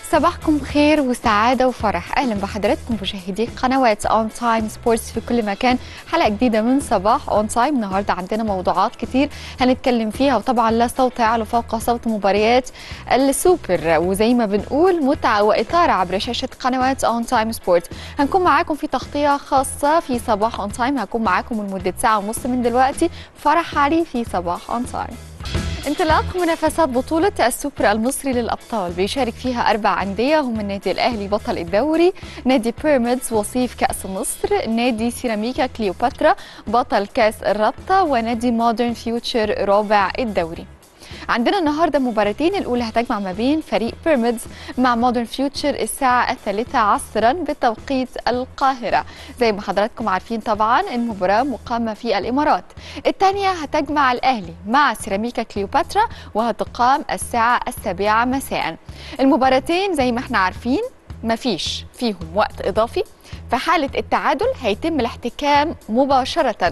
صباحكم خير وسعادة وفرح أهلا بحضراتكم مشاهدي قنوات أون تايم سبورتس في كل مكان حلقة جديدة من صباح أون تايم النهاردة عندنا موضوعات كتير هنتكلم فيها وطبعا لا صوت يعلو فوق صوت مباريات السوبر وزي ما بنقول متعة وإثارة عبر شاشة قنوات أون تايم سبورت هنكون معاكم في تغطية خاصة في صباح أون تايم هكون معاكم لمدة ساعة ونص من دلوقتي فرح علي في صباح أون تايم انطلاق منافسات بطولة السوبر المصري للأبطال بيشارك فيها أربع أندية هم النادي الأهلي بطل الدوري نادي بيراميدز وصيف كأس مصر نادي سيراميكا كليوباترا بطل كأس الرابطة ونادي مودرن فيوتشر رابع الدوري عندنا النهارده مباراتين الاولى هتجمع ما بين فريق بيراميدز مع مودرن فيوتشر الساعه الثالثه عصرا بتوقيت القاهره زي ما حضراتكم عارفين طبعا المباراه مقامه في الامارات الثانيه هتجمع الاهلي مع سيراميكا كليوباترا وهتقام الساعه السابعه مساء المباراتين زي ما احنا عارفين مفيش فيهم وقت اضافي في حالة التعادل هيتم الاحتكام مباشرة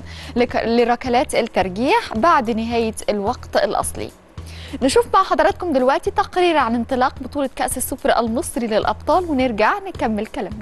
لركلات الترجيح بعد نهاية الوقت الأصلي نشوف مع حضراتكم دلوقتي تقرير عن انطلاق بطولة كأس السوبر المصري للأبطال ونرجع نكمل كلامنا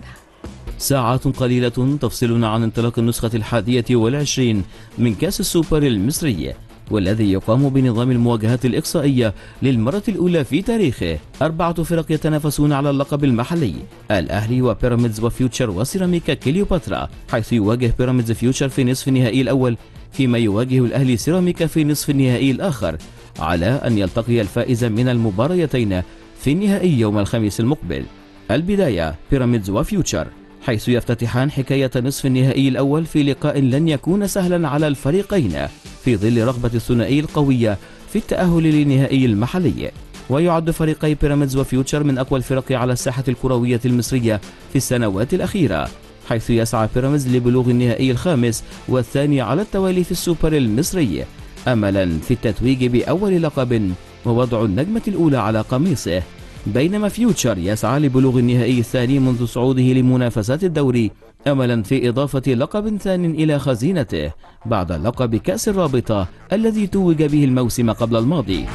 ساعات قليلة تفصلنا عن انطلاق النسخة الحادية والعشرين من كأس السوبر المصري والذي يقام بنظام المواجهات الإقصائية للمرة الأولى في تاريخه أربعة فرق يتنافسون على اللقب المحلي الأهلي وبيراميدز وفيوتشر وسيراميكا كليوباترا حيث يواجه بيراميدز فيوتشر في نصف النهائي الأول فيما يواجه الأهلي سيراميكا في نصف النهائي الآخر على أن يلتقي الفائز من المباريتين في النهائي يوم الخميس المقبل البداية بيراميدز وفيوتشر حيث يفتتحان حكاية نصف النهائي الأول في لقاء لن يكون سهلا على الفريقين في ظل رغبة الثنائي القوية في التأهل للنهائي المحلي ويعد فريقي بيراميدز وفيوتشر من أقوى الفرق على الساحة الكروية المصرية في السنوات الأخيرة حيث يسعى بيراميدز لبلوغ النهائي الخامس والثاني على التوالي في السوبر المصري أملا في التتويج بأول لقب ووضع النجمة الأولى على قميصه بينما فيوتشر يسعى لبلوغ النهائي الثاني منذ صعوده لمنافسات الدوري املا في اضافه لقب ثان الى خزينته بعد لقب كاس الرابطه الذي توج به الموسم قبل الماضي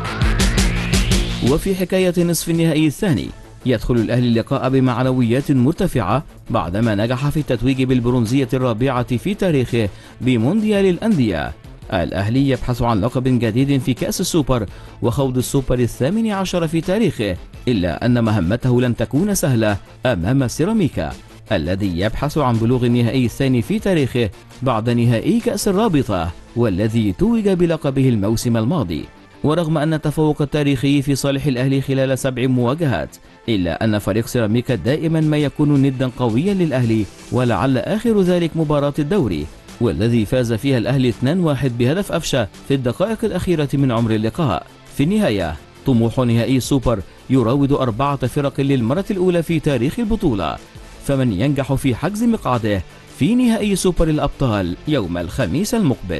وفي حكايه نصف النهائي الثاني يدخل الاهلي اللقاء بمعنويات مرتفعه بعدما نجح في التتويج بالبرونزيه الرابعه في تاريخه بمونديال الانديه الأهلي يبحث عن لقب جديد في كأس السوبر وخوض السوبر الثامن عشر في تاريخه إلا أن مهمته لن تكون سهلة أمام سيراميكا الذي يبحث عن بلوغ النهائي الثاني في تاريخه بعد نهائي كأس الرابطة والذي توج بلقبه الموسم الماضي ورغم أن التفوق التاريخي في صالح الأهلي خلال سبع مواجهات إلا أن فريق سيراميكا دائما ما يكون ندا قويا للأهلي ولعل آخر ذلك مباراة الدوري والذي فاز فيها الأهلي 2-1 بهدف أفشة في الدقائق الأخيرة من عمر اللقاء في النهاية طموح نهائي السوبر يراود أربعة فرق للمرة الأولى في تاريخ البطولة فمن ينجح في حجز مقعده في نهائي سوبر الأبطال يوم الخميس المقبل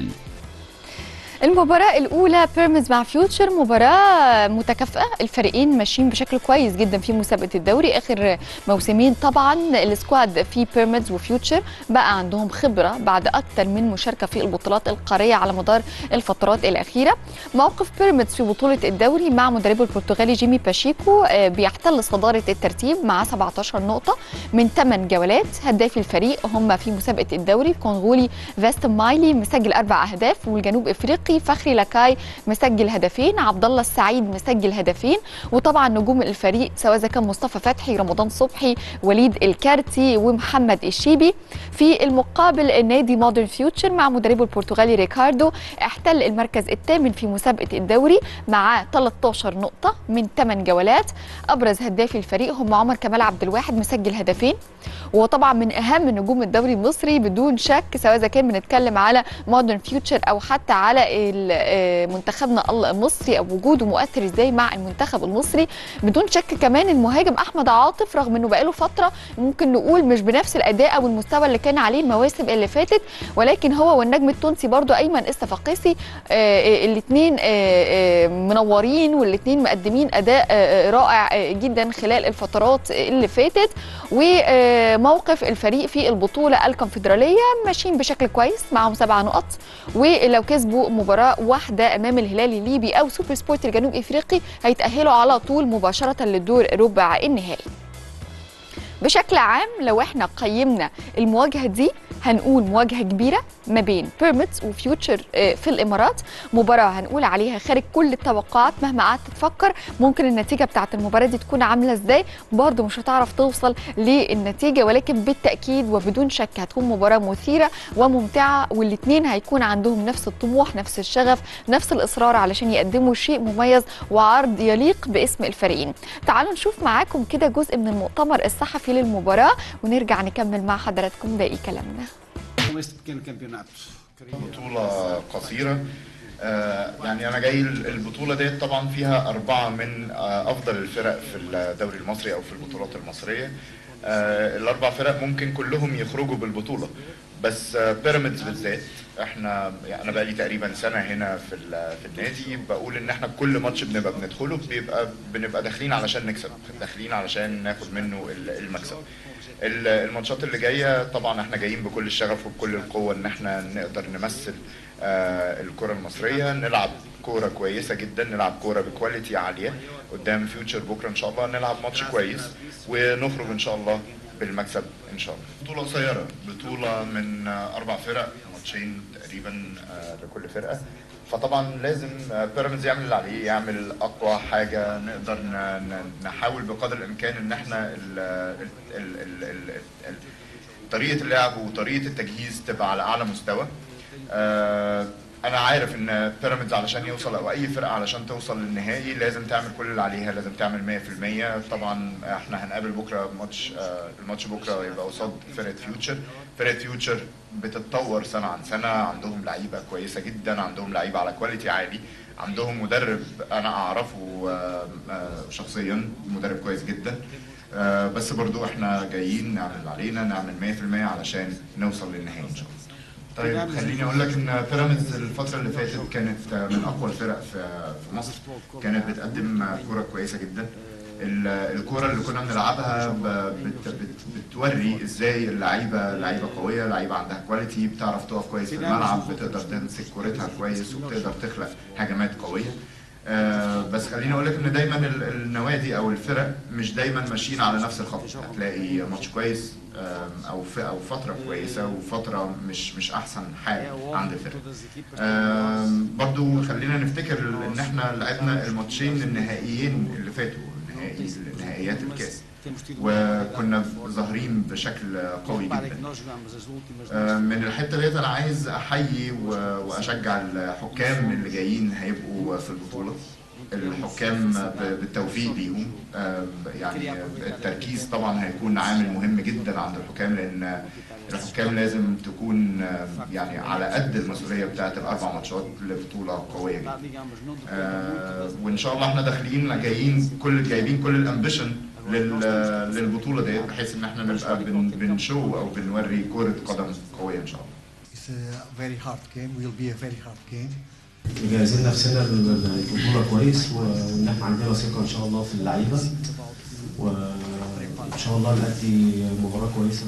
المباراة الأولى بيراميدز مع فيوتشر مباراة متكافئة الفريقين ماشيين بشكل كويس جدا في مسابقة الدوري آخر موسمين طبعا السكواد في بيراميدز وفيوتشر بقى عندهم خبرة بعد أكثر من مشاركة في البطولات القارية على مدار الفترات الأخيرة موقف بيراميدز في بطولة الدوري مع مدربه البرتغالي جيمي باشيكو بيحتل صدارة الترتيب مع 17 نقطة من 8 جولات هدافي الفريق هم في مسابقة الدوري الكونغولي فاست مايلي مسجل أربع أهداف والجنوب إفريقي الافريقي فخري لاكاي مسجل هدفين عبد الله السعيد مسجل هدفين وطبعا نجوم الفريق سواء اذا كان مصطفى فتحي رمضان صبحي وليد الكارتي ومحمد الشيبي في المقابل نادي مودرن فيوتشر مع مدربه البرتغالي ريكاردو احتل المركز الثامن في مسابقه الدوري مع 13 نقطه من 8 جولات ابرز هدافي الفريق هم عمر كمال عبد الواحد مسجل هدفين وطبعا من اهم نجوم الدوري المصري بدون شك سواء اذا كان بنتكلم على مودرن فيوتشر او حتى على منتخبنا المصري او وجوده مؤثر ازاي مع المنتخب المصري بدون شك كمان المهاجم احمد عاطف رغم انه بقاله فتره ممكن نقول مش بنفس الاداء او المستوى اللي كان عليه المواسم اللي فاتت ولكن هو والنجم التونسي برضو ايمن الصفاقسي الاثنين منورين والاثنين مقدمين اداء رائع جدا خلال الفترات اللي فاتت وموقف الفريق في البطوله الكونفدراليه ماشيين بشكل كويس معاهم سبع نقط ولو كسبوا مباراه واحده امام الهلال الليبي او سوبر سبورت الجنوب افريقي هيتاهلوا على طول مباشره للدور ربع النهائي بشكل عام لو احنا قيمنا المواجهه دي هنقول مواجهه كبيره ما بين بيراميدز وفيوتشر آه، في الامارات مباراه هنقول عليها خارج كل التوقعات مهما قعدت تفكر ممكن النتيجه بتاعه المباراه دي تكون عامله ازاي برضه مش هتعرف توصل للنتيجه ولكن بالتاكيد وبدون شك هتكون مباراه مثيره وممتعه والاثنين هيكون عندهم نفس الطموح نفس الشغف نفس الاصرار علشان يقدموا شيء مميز وعرض يليق باسم الفريقين تعالوا نشوف معاكم كده جزء من المؤتمر الصحفي للمباراه ونرجع نكمل مع حضراتكم باقي كلامنا Como este pequeno campeonato. بطولة قصيرة آه، يعني أنا جاي البطولة ديت طبعا فيها أربعة من آه، أفضل الفرق في الدوري المصري أو في البطولات المصرية آه، الأربع فرق ممكن كلهم يخرجوا بالبطولة بس آه، بيراميدز بالذات احنا يعني انا بقالي تقريبا سنه هنا في ال- في النادي بقول ان احنا كل ماتش بنبقى بندخله بيبقى بنبقى داخلين علشان نكسب داخلين علشان ناخد منه ال- المكسب ال- الماتشات اللي جايه طبعا احنا جايين بكل الشغف وبكل القوه ان احنا نقدر نمثل آه، الكره المصريه نلعب كوره كويسه جدا نلعب كوره بكواليتي عاليه قدام فيوتشر بكره ان شاء الله نلعب ماتش كويس ونخرج ان شاء الله بالمكسب ان شاء الله بطوله قصيره بطوله من آه، اربع فرق ماتشين تقريبا آه، لكل فرقه فطبعا لازم آه، بيراميدز يعمل اللي عليه يعمل اقوى حاجه نقدر ن- ن- نحاول بقدر الامكان ان احنا ال ال ال ال ال ال طريقه اللعب وطريقه التجهيز تبقى على اعلى مستوى آه، انا عارف ان بيراميدز علشان يوصل او اي فرقه علشان توصل للنهائي لازم تعمل كل اللي عليها لازم تعمل 100% طبعا احنا هنقابل بكره ماتش آه، الماتش بكره يبقى قصاد فرقه فيوتشر فرقه فيوتشر بتتطور سنه عن سنه عندهم لعيبه كويسه جدا عندهم لعيبه على كواليتي عالي عندهم مدرب انا اعرفه آه، آه، شخصيا مدرب كويس جدا آه، بس برضو احنا جايين نعمل اللي علينا نعمل 100% علشان نوصل للنهائي ان شاء الله طيب خليني اقول لك ان بيراميدز الفتره اللي فاتت كانت من اقوى الفرق في في مصر كانت بتقدم كوره كويسه جدا ال- الكوره اللي كنا بنلعبها ب- بت بت بتوري ازاي اللعيبه لعيبه قويه لعيبه عندها كواليتي بتعرف تقف كويس في الملعب بتقدر تمسك كورتها كويس وبتقدر تخلق هجمات قويه آه، بس خليني اقول لك ان دايما ال- النوادي او الفرق مش دايما ماشيين على نفس الخط هتلاقي ماتش كويس آم، او ف- او فتره كويسه وفتره مش مش احسن حاجه عند الفرق آم، برضو خلينا نفتكر ان احنا لعبنا الماتشين النهائيين اللي فاتوا نهائي نهائيات الكاس وكنا ظاهرين بشكل قوي جدا آه، من الحته ديت انا عايز احيي و- واشجع الحكام اللي جايين هيبقوا في البطوله الحكام ب- بالتوفيق ليهم آه، يعني التركيز طبعا هيكون عامل مهم جدا عند الحكام لان الحكام لازم تكون آه، يعني على قد المسؤوليه بتاعت الاربع ماتشات لبطوله قويه جدا آه، وان شاء الله احنا داخلين جايين كل جايبين كل الامبيشن لل- للبطوله ديت بحيث ان احنا نبقى بن بنشو او بنوري كره قدم قويه ان شاء الله It's a very hard game, will be a very hard game. مجهزين نفسنا للبطولة كويس وإن إحنا عندنا ثقة إن شاء الله في اللعيبة وإن شاء الله نأدي مباراة كويسة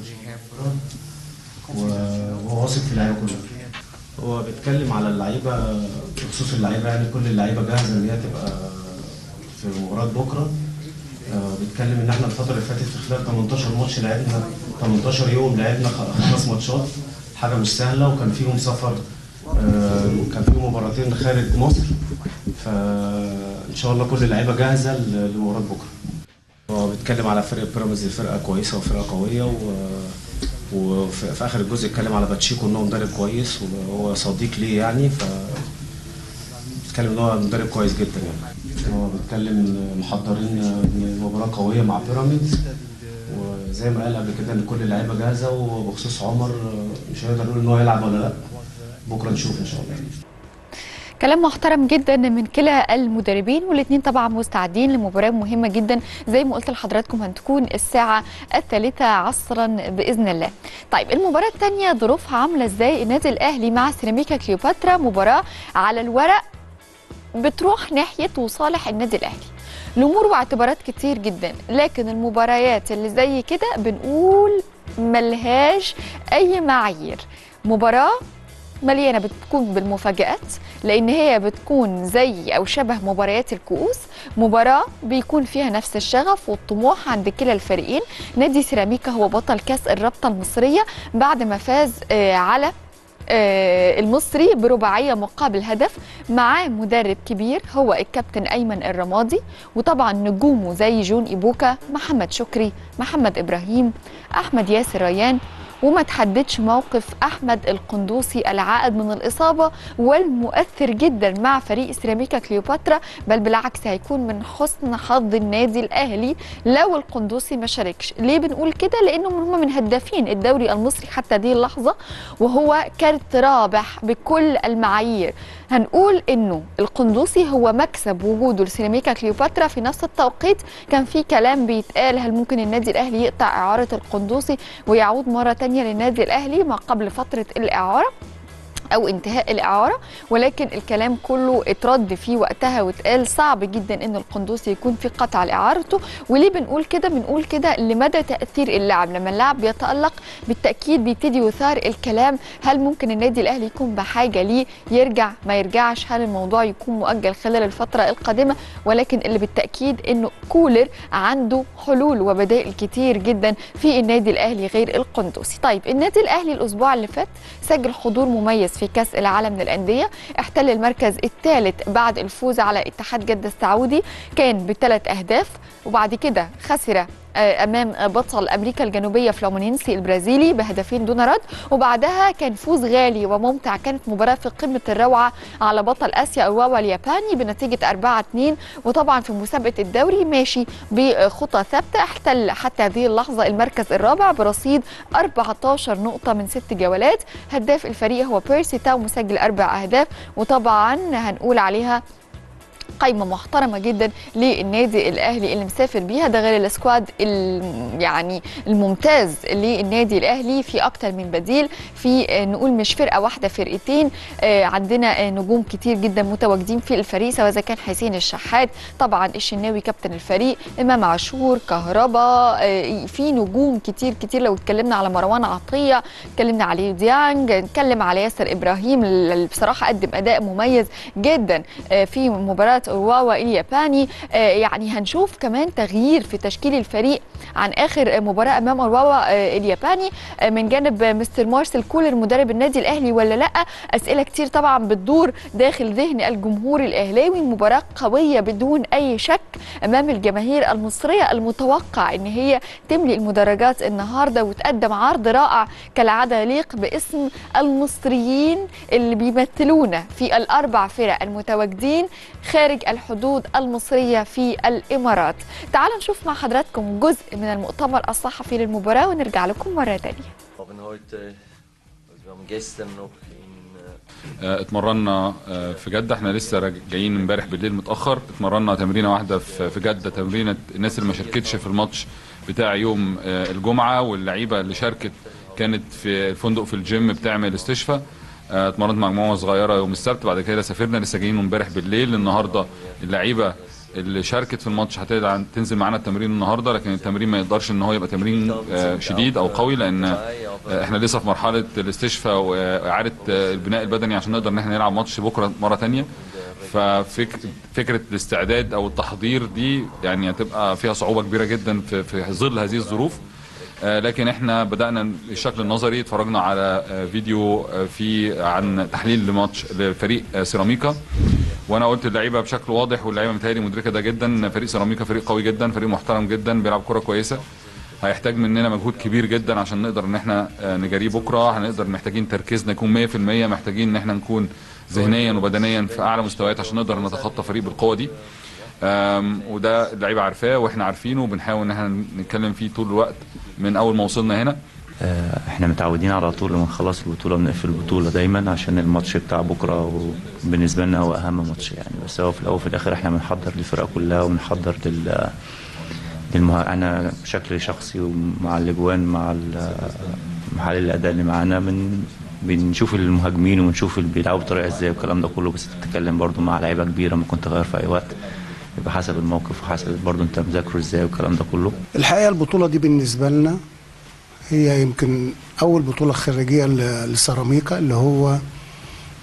و- وهو واثق في اللعيبة كلها. هو بيتكلم على اللعيبة بخصوص اللعيبة يعني كل اللعيبة جاهزة إن هي تبقى في مباراة بكرة. آه، بيتكلم إن إحنا الفترة اللي فاتت في خلال 18 ماتش لعبنا 18 يوم لعبنا خ- خمس ماتشات حاجة مش سهلة وكان فيهم سفر آه، كان في مباراتين خارج مصر فان شاء الله كل اللعيبه جاهزه ل- لمباراه بكره هو بيتكلم على فرقه بيراميدز فرقه كويسه وفرقه قويه و... وفي في اخر الجزء اتكلم على باتشيكو ان هو مدرب كويس وهو صديق ليه يعني ف بيتكلم ان هو مدرب كويس جدا يعني هو بيتكلم إن محضرين إن مباراه قويه مع بيراميدز وزي ما قال قبل كده ان كل اللعيبه جاهزه وبخصوص عمر مش هنقدر نقول ان هو يلعب ولا لا بكره نشوف ان شاء الله كلام محترم جدا من كلا المدربين والاثنين طبعا مستعدين لمباراه مهمه جدا زي ما قلت لحضراتكم هتكون الساعه الثالثه عصرا باذن الله. طيب المباراه الثانيه ظروفها عامله ازاي؟ النادي الاهلي مع سيراميكا كليوباترا مباراه على الورق بتروح ناحيه وصالح النادي الاهلي. الامور واعتبارات كتير جدا لكن المباريات اللي زي كده بنقول ملهاش اي معايير. مباراه مليانه بتكون بالمفاجآت لان هي بتكون زي او شبه مباريات الكؤوس مباراه بيكون فيها نفس الشغف والطموح عند كلا الفريقين نادي سيراميكا هو بطل كاس الرابطه المصريه بعد ما فاز آه، على آه، المصري برباعيه مقابل هدف معاه مدرب كبير هو الكابتن ايمن الرمادي وطبعا نجومه زي جون ايبوكا محمد شكري محمد ابراهيم احمد ياسر ريان وما تحددش موقف احمد القندوسي العائد من الاصابه والمؤثر جدا مع فريق سيراميكا كليوباترا بل بالعكس هيكون من حسن حظ النادي الاهلي لو القندوسي ما شاركش ليه بنقول كده لانه هم من هدافين الدوري المصري حتى دي اللحظه وهو كارت رابح بكل المعايير هنقول انه القندوسي هو مكسب وجوده لسيراميكا كليوباترا في نفس التوقيت كان في كلام بيتقال هل ممكن النادي الاهلي يقطع اعاره القندوسي ويعود مره تانية للنادي الاهلي ما قبل فتره الاعاره او انتهاء الاعاره ولكن الكلام كله اترد فيه وقتها واتقال صعب جدا ان القندوسي يكون في قطع لاعارته وليه بنقول كده بنقول كده لمدى تاثير اللاعب لما اللاعب بيتالق بالتاكيد بيبتدي يثار الكلام هل ممكن النادي الاهلي يكون بحاجه ليه يرجع ما يرجعش هل الموضوع يكون مؤجل خلال الفتره القادمه ولكن اللي بالتاكيد انه كولر عنده حلول وبدائل كتير جدا في النادي الاهلي غير القندوسي طيب النادي الاهلي الاسبوع اللي فات سجل حضور مميز في كاس العالم للانديه احتل المركز الثالث بعد الفوز على اتحاد جده السعودي كان بثلاث اهداف وبعد كده خسر آه، امام بطل امريكا الجنوبيه فلومينينسي البرازيلي بهدفين دون رد وبعدها كان فوز غالي وممتع كانت مباراه في قمه الروعه على بطل اسيا الواوا الياباني بنتيجه 4 2 وطبعا في مسابقه الدوري ماشي بخطى ثابته احتل حتى هذه اللحظه المركز الرابع برصيد 14 نقطه من ست جولات هداف الفريق هو بيرسي تاو مسجل اربع اهداف وطبعا هنقول عليها قائمه محترمه جدا للنادي الاهلي اللي مسافر بيها ده غير السكواد ال- يعني الممتاز للنادي الاهلي في اكتر من بديل في آه، نقول مش فرقه واحده فرقتين آه، عندنا آه، نجوم كتير جدا متواجدين في الفريق سواء اذا كان حسين الشحات طبعا الشناوي كابتن الفريق امام عاشور كهربا آه، في نجوم كتير كتير لو اتكلمنا على مروان عطيه اتكلمنا عليه ديانج نتكلم على ياسر ابراهيم اللي بصراحه قدم اداء مميز جدا آه، في مباراه اورواوا الياباني آه، يعني هنشوف كمان تغيير في تشكيل الفريق عن اخر مباراه امام اورواوا آه، الياباني آه، من جانب مستر مارسيل كولر مدرب النادي الاهلي ولا لا اسئله كتير طبعا بتدور داخل ذهن الجمهور الاهلاوي مباراه قويه بدون اي شك امام الجماهير المصريه المتوقع ان هي تملي المدرجات النهارده وتقدم عرض رائع كالعاده يليق باسم المصريين اللي بيمثلونا في الاربع فرق المتواجدين خارج الحدود المصريه في الامارات تعالوا نشوف مع حضراتكم جزء من المؤتمر الصحفي للمباراه ونرجع لكم مره ثانيه haben heute, also wir haben gestern noch in äh, آه، اتمرنا آه، في جده احنا لسه راج- جايين امبارح بالليل متاخر اتمرنا تمرينه واحده في في جده تمرينه الناس اللي ما شاركتش في الماتش بتاع يوم آه، الجمعه واللعيبه اللي شاركت كانت في الفندق في الجيم بتعمل استشفاء آه، اتمرنت مع مجموعه صغيره يوم السبت بعد كده سافرنا لسه جايين امبارح بالليل النهارده اللعيبه اللي شاركت في الماتش هتقدر تنزل معانا التمرين النهارده لكن التمرين ما يقدرش ان هو يبقى تمرين آه، شديد او قوي لان آه، احنا لسه في مرحله الاستشفاء واعاده آه، البناء البدني عشان نقدر ان احنا نلعب ماتش بكره مره تانية ففكره الاستعداد او التحضير دي يعني هتبقى فيها صعوبه كبيره جدا في في ظل هذه الظروف آه، لكن احنا بدانا الشكل النظري اتفرجنا على آه، فيديو آه، في عن تحليل لماتش لفريق آه، سيراميكا وانا قلت اللعيبه بشكل واضح واللعيبه متهيألي مدركه ده جدا إن فريق سيراميكا فريق قوي جدا فريق محترم جدا بيلعب كره كويسه هيحتاج مننا مجهود كبير جدا عشان نقدر ان احنا آه، نجاريه بكره هنقدر محتاجين تركيزنا يكون 100% محتاجين ان احنا نكون ذهنيا وبدنيا في اعلى مستويات عشان نقدر نتخطى فريق بالقوه دي آم، وده اللعيبه عارفاه واحنا عارفينه وبنحاول ان احنا نتكلم فيه طول الوقت من اول ما وصلنا هنا آه، احنا متعودين على طول لما نخلص البطولة بنقفل البطولة دايما عشان الماتش بتاع بكرة وبالنسبة لنا هو أهم ماتش يعني بس هو في الأول وفي الآخر احنا بنحضر للفرقة كلها وبنحضر لل للمه... أنا بشكل شخصي ومع الأجوان مع ال- محلل الأداء اللي معانا بن... بنشوف المهاجمين وبنشوف اللي بيلعبوا بطريقة ازاي والكلام ده كله بس بتتكلم برضو مع لعيبة كبيرة ممكن تغير في أي وقت يبقى حسب الموقف وحسب برضو انت مذاكره ازاي والكلام ده كله الحقيقه البطوله دي بالنسبه لنا هي يمكن اول بطوله خارجيه ل- لسيراميكا اللي هو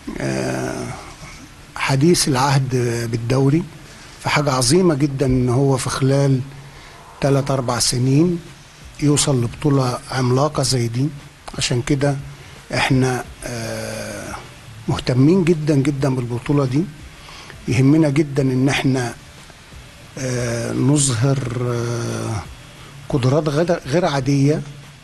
آه، حديث العهد بالدوري فحاجة عظيمة جدا ان هو في خلال ثلاث اربع سنين يوصل لبطولة عملاقة زي دي عشان كده احنا آه، مهتمين جدا جدا بالبطولة دي يهمنا جدا ان احنا آه، نظهر آه، قدرات غير- غير عادية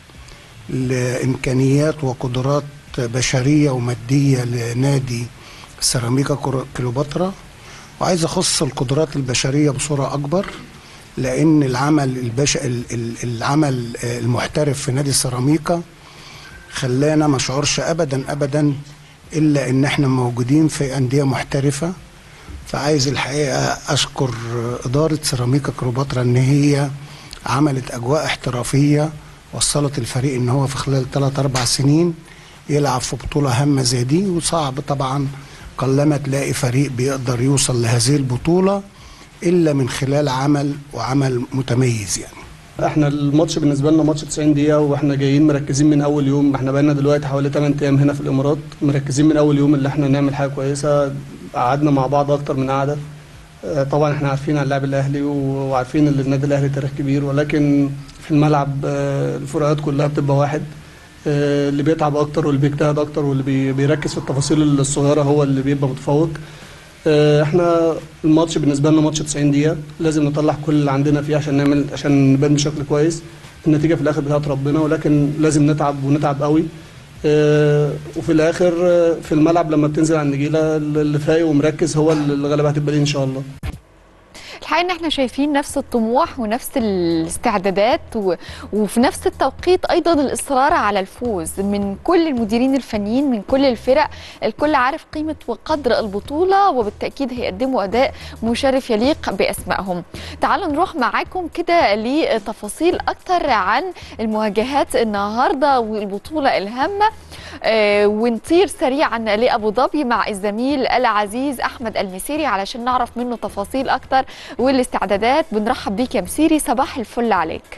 لإمكانيات وقدرات بشرية ومادية لنادي سيراميكا كرو- كليوباترا وعايز أخص القدرات البشرية بصورة أكبر لأن العمل البش... ال- ال- العمل آه، المحترف في نادي سيراميكا خلانا ما شعرش أبدا أبدا إلا إن إحنا موجودين في أندية محترفة فعايز الحقيقة أشكر إدارة سيراميكا كليوباترا إن هي عملت أجواء احترافية وصلت الفريق إن هو في خلال 3 أربع سنين يلعب في بطولة هامة زي دي وصعب طبعا قلما تلاقي فريق بيقدر يوصل لهذه البطولة إلا من خلال عمل وعمل متميز يعني احنا الماتش بالنسبه لنا ماتش 90 دقيقه واحنا جايين مركزين من اول يوم احنا بقالنا دلوقتي حوالي 8 ايام هنا في الامارات مركزين من اول يوم اللي احنا نعمل حاجه كويسه قعدنا مع بعض اكتر من قعده اه، طبعا احنا عارفين عن اللاعب الاهلي و- وعارفين ان النادي الاهلي تاريخ كبير ولكن في الملعب اه، الفروقات كلها بتبقى واحد اه، اللي بيتعب اكتر واللي بيجتهد اكتر واللي بي- بيركز في التفاصيل الصغيره هو اللي بيبقى متفوق اه، احنا الماتش بالنسبه لنا ماتش 90 دقيقه لازم نطلع كل اللي عندنا فيه عشان نعمل عشان نبان بشكل كويس النتيجه في الاخر بتاعت ربنا ولكن لازم نتعب ونتعب قوي اه، وفي الاخر اه، في الملعب لما بتنزل على النجيله اللي فايق ومركز هو اللي الغلبه هتبقى ليه ان شاء الله الحقيقه ان احنا شايفين نفس الطموح ونفس الاستعدادات و... وفي نفس التوقيت ايضا الاصرار على الفوز من كل المديرين الفنيين من كل الفرق الكل عارف قيمه وقدر البطوله وبالتاكيد هيقدموا اداء مشرف يليق باسمائهم تعالوا نروح معاكم كده لتفاصيل اكتر عن المواجهات النهارده والبطوله الهامه آه، ونطير سريعا لابو ظبي مع الزميل العزيز احمد المسيري علشان نعرف منه تفاصيل اكتر والاستعدادات بنرحب بيك يا مسيري صباح الفل عليك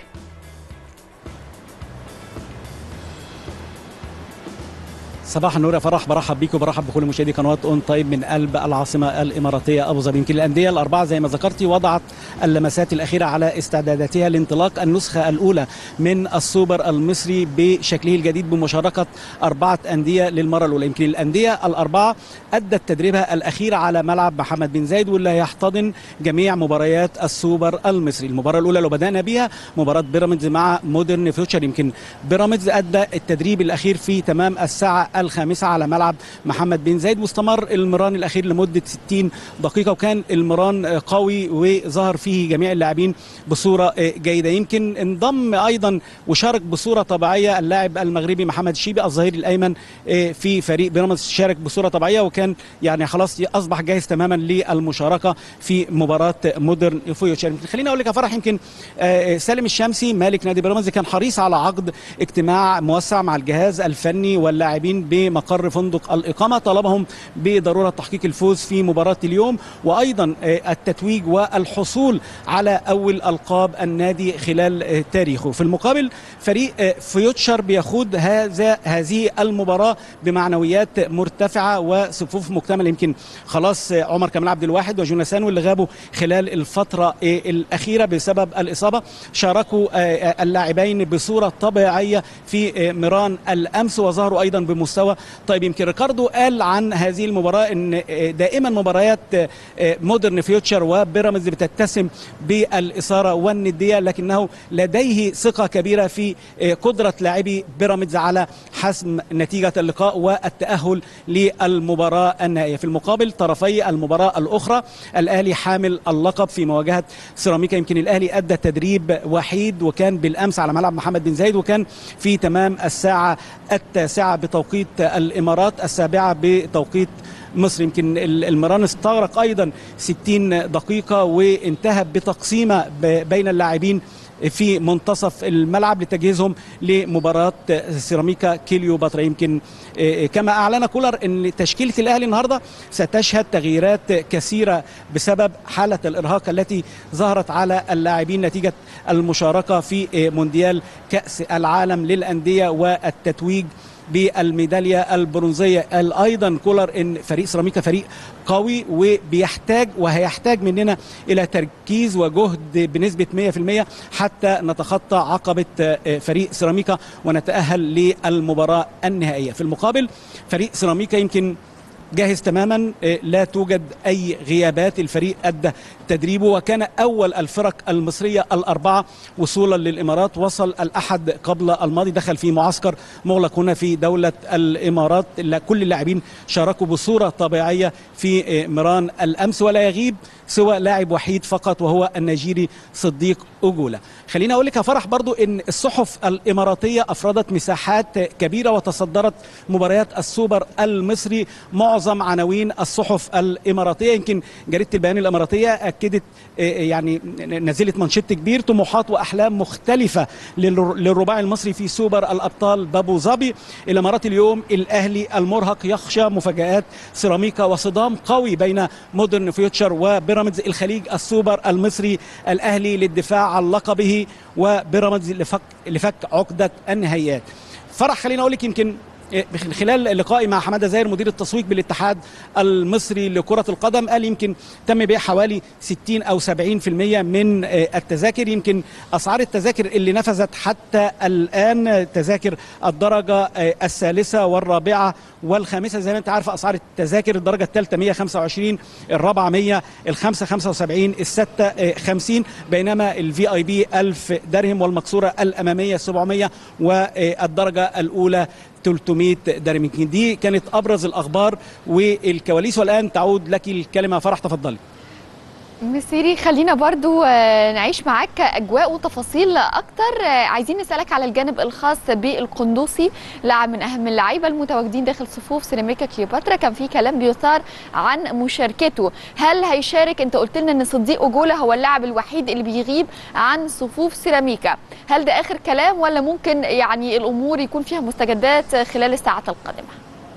صباح النور يا فرح برحب بيكم وبرحب بكل مشاهدي قنوات اون تايم من قلب العاصمه الاماراتيه ابو ظبي يمكن الانديه الاربعه زي ما ذكرتي وضعت اللمسات الاخيره على استعداداتها لانطلاق النسخه الاولى من السوبر المصري بشكله الجديد بمشاركه اربعه انديه للمره الاولى يمكن الانديه الاربعه ادت تدريبها الاخير على ملعب محمد بن زايد واللي هيحتضن جميع مباريات السوبر المصري المباراه الاولى لو بدانا بيها مباراه بيراميدز مع مودرن فيوتشر يمكن بيراميدز ادى التدريب الاخير في تمام الساعه الخامسه على ملعب محمد بن زايد واستمر المران الاخير لمده 60 دقيقه وكان المران قوي وظهر فيه جميع اللاعبين بصوره جيده يمكن انضم ايضا وشارك بصوره طبيعيه اللاعب المغربي محمد الشيبي الظهير الايمن في فريق بيراميدز شارك بصوره طبيعيه وكان يعني خلاص اصبح جاهز تماما للمشاركه في مباراه مودرن فيوتشر يمكن خليني اقول لك يا فرح يمكن آه، سالم الشمسي مالك نادي بيراميدز كان حريص على عقد اجتماع موسع مع الجهاز الفني واللاعبين بمقر فندق الاقامه طلبهم بضروره تحقيق الفوز في مباراه اليوم وايضا آه، التتويج والحصول على اول القاب النادي خلال آه، تاريخه في المقابل فريق آه، فيوتشر بيخوض هذا هذه المباراه بمعنويات مرتفعه وصفوف مكتمله يمكن خلاص آه، عمر كمال عبد الواحد وجوناثان واللي غابوا خلال الفتره آه، الاخيره بسبب الاصابه شاركوا آه، آه، اللاعبين بصوره طبيعيه في آه، ميران الامس وظهروا ايضا بمستوى طيب يمكن ريكاردو قال عن هذه المباراه ان آه، دائما مباريات آه، آه، مودرن فيوتشر وبيراميدز بتتسم بالاثاره والنديه لكنه لديه ثقه كبيره في آه، قدره لاعبي بيراميدز على حسم نتيجه اللقاء والتاهل للمباراه النهائيه في المقابل طرفي المباراه الاخرى الاهلي حامل اللقب في مواجهه سيراميكا يمكن الاهلي ادى تدريب وحيد وكان بالامس على ملعب محمد بن زايد وكان في تمام الساعه التاسعه بتوقيت الامارات السابعه بتوقيت مصر يمكن ال- المران استغرق ايضا 60 دقيقه وانتهى بتقسيمه ب- بين اللاعبين في منتصف الملعب لتجهيزهم لمباراة سيراميكا كيليوباترا يمكن آه، كما أعلن كولر أن تشكيلة الأهلي النهاردة ستشهد تغييرات كثيرة بسبب حالة الإرهاق التي ظهرت على اللاعبين نتيجة المشاركة في آه، مونديال كأس العالم للأندية والتتويج بالميداليه البرونزيه قال ايضا كولر ان فريق سيراميكا فريق قوي وبيحتاج وهيحتاج مننا الى تركيز وجهد بنسبه 100% حتى نتخطى عقبه آه، فريق سيراميكا ونتاهل للمباراه النهائيه في المقابل فريق سيراميكا يمكن جاهز تماما آه، لا توجد اي غيابات الفريق ادى تدريبه وكان اول الفرق المصريه الاربعه وصولا للامارات وصل الاحد قبل الماضي دخل في معسكر مغلق هنا في دوله الامارات اللي كل اللاعبين شاركوا بصوره طبيعيه في آه، ميران الامس ولا يغيب سوى لاعب وحيد فقط وهو النيجيري صديق أجولة خليني أقول لك يا فرح برضو إن الصحف الإماراتية أفردت مساحات كبيرة وتصدرت مباريات السوبر المصري معظم عناوين الصحف الإماراتية يمكن جريدة البيان الإماراتية أكدت آه، يعني نزلت منشط كبير طموحات وأحلام مختلفة للر- للرباعي المصري في سوبر الأبطال بابو ظبي الإمارات اليوم الأهلي المرهق يخشى مفاجآت سيراميكا وصدام قوي بين مودرن فيوتشر وبيراميدز الخليج السوبر المصري الأهلي للدفاع عن لقبه وبيراميدز لفك لفك عقدة النهائيات فرح خليني أقول لك يمكن من خلال لقائي مع حماده زاهر مدير التسويق بالاتحاد المصري لكره القدم قال يمكن تم بيع حوالي 60 او 70% من آه، التذاكر يمكن اسعار التذاكر اللي نفذت حتى الان تذاكر الدرجه آه، الثالثه والرابعه والخامسه زي ما انت عارف اسعار التذاكر الدرجه الثالثه 125 الرابعه 100 الخامسه 75 السته آه، 50 بينما الفي اي بي 1000 درهم والمكسوره الاماميه 700 والدرجه الاولى 300 درهم يمكن دي كانت ابرز الاخبار والكواليس والان تعود لك الكلمه فرح تفضلي مسيري خلينا برضو آه، نعيش معاك اجواء وتفاصيل اكتر آه، عايزين نسالك على الجانب الخاص بالقندوسي لاعب من اهم اللعيبه المتواجدين داخل صفوف سيراميكا كليوباترا كان في كلام بيثار عن مشاركته هل هيشارك انت قلت لنا ان صديق اجوله هو اللاعب الوحيد اللي بيغيب عن صفوف سيراميكا هل ده اخر كلام ولا ممكن يعني الامور يكون فيها مستجدات خلال الساعات القادمه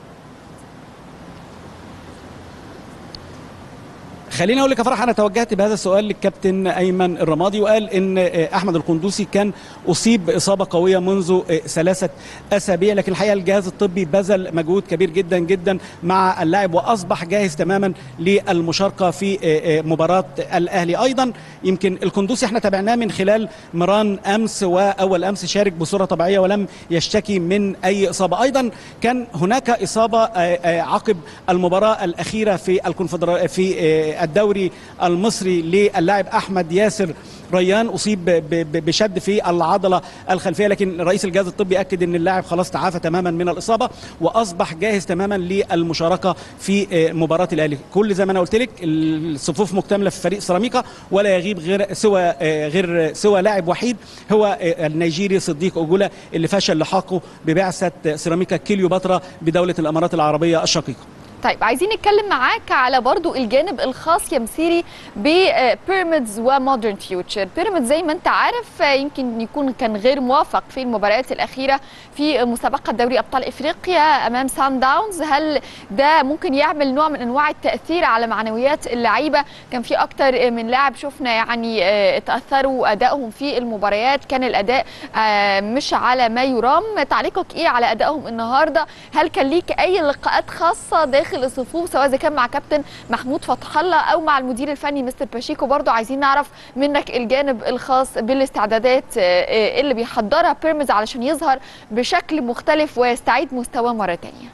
خليني اقول لك يا فرح انا توجهت بهذا السؤال للكابتن ايمن الرمادي وقال ان آه، احمد القندوسي كان اصيب باصابه قويه منذ آه، ثلاثه اسابيع لكن الحقيقه الجهاز الطبي بذل مجهود كبير جدا جدا مع اللاعب واصبح جاهز تماما للمشاركه في آه، آه، مباراه الاهلي ايضا يمكن القندوسي احنا تابعناه من خلال مران امس واول امس شارك بصوره طبيعيه ولم يشتكي من اي اصابه ايضا كان هناك اصابه آه، آه، عقب المباراه الاخيره في الكونفدراليه في آه، الدوري المصري للاعب احمد ياسر ريان اصيب ب- ب- بشد في العضله الخلفيه لكن رئيس الجهاز الطبي اكد ان اللاعب خلاص تعافى تماما من الاصابه واصبح جاهز تماما للمشاركه في آه، مباراه الاهلي كل زي ما انا قلت لك الصفوف مكتمله في فريق سيراميكا ولا يغيب غير سوى آه، غير سوى لاعب وحيد هو آه، النيجيري صديق اوجولا اللي فشل لحاقه ببعثه سيراميكا كليوباترا بدوله الامارات العربيه الشقيقه طيب عايزين نتكلم معاك على برضو الجانب الخاص يا مسيري ببيراميدز ومودرن فيوتشر بيراميدز زي ما انت عارف آه، يمكن يكون كان غير موافق في المباريات الاخيره في مسابقه دوري ابطال افريقيا امام سان داونز هل ده ممكن يعمل نوع من انواع التاثير على معنويات اللعيبه كان في اكتر من لاعب شفنا يعني آه، تاثروا ادائهم في المباريات كان الاداء آه، مش على ما يرام تعليقك ايه على ادائهم النهارده هل كان ليك اي لقاءات خاصه داخل الصفوف سواء اذا كان مع كابتن محمود فتح الله او مع المدير الفني مستر باشيكو برضو عايزين نعرف منك الجانب الخاص بالاستعدادات آه، آه، اللي بيحضرها بيراميدز علشان يظهر بشكل مختلف ويستعيد مستواه مره تانية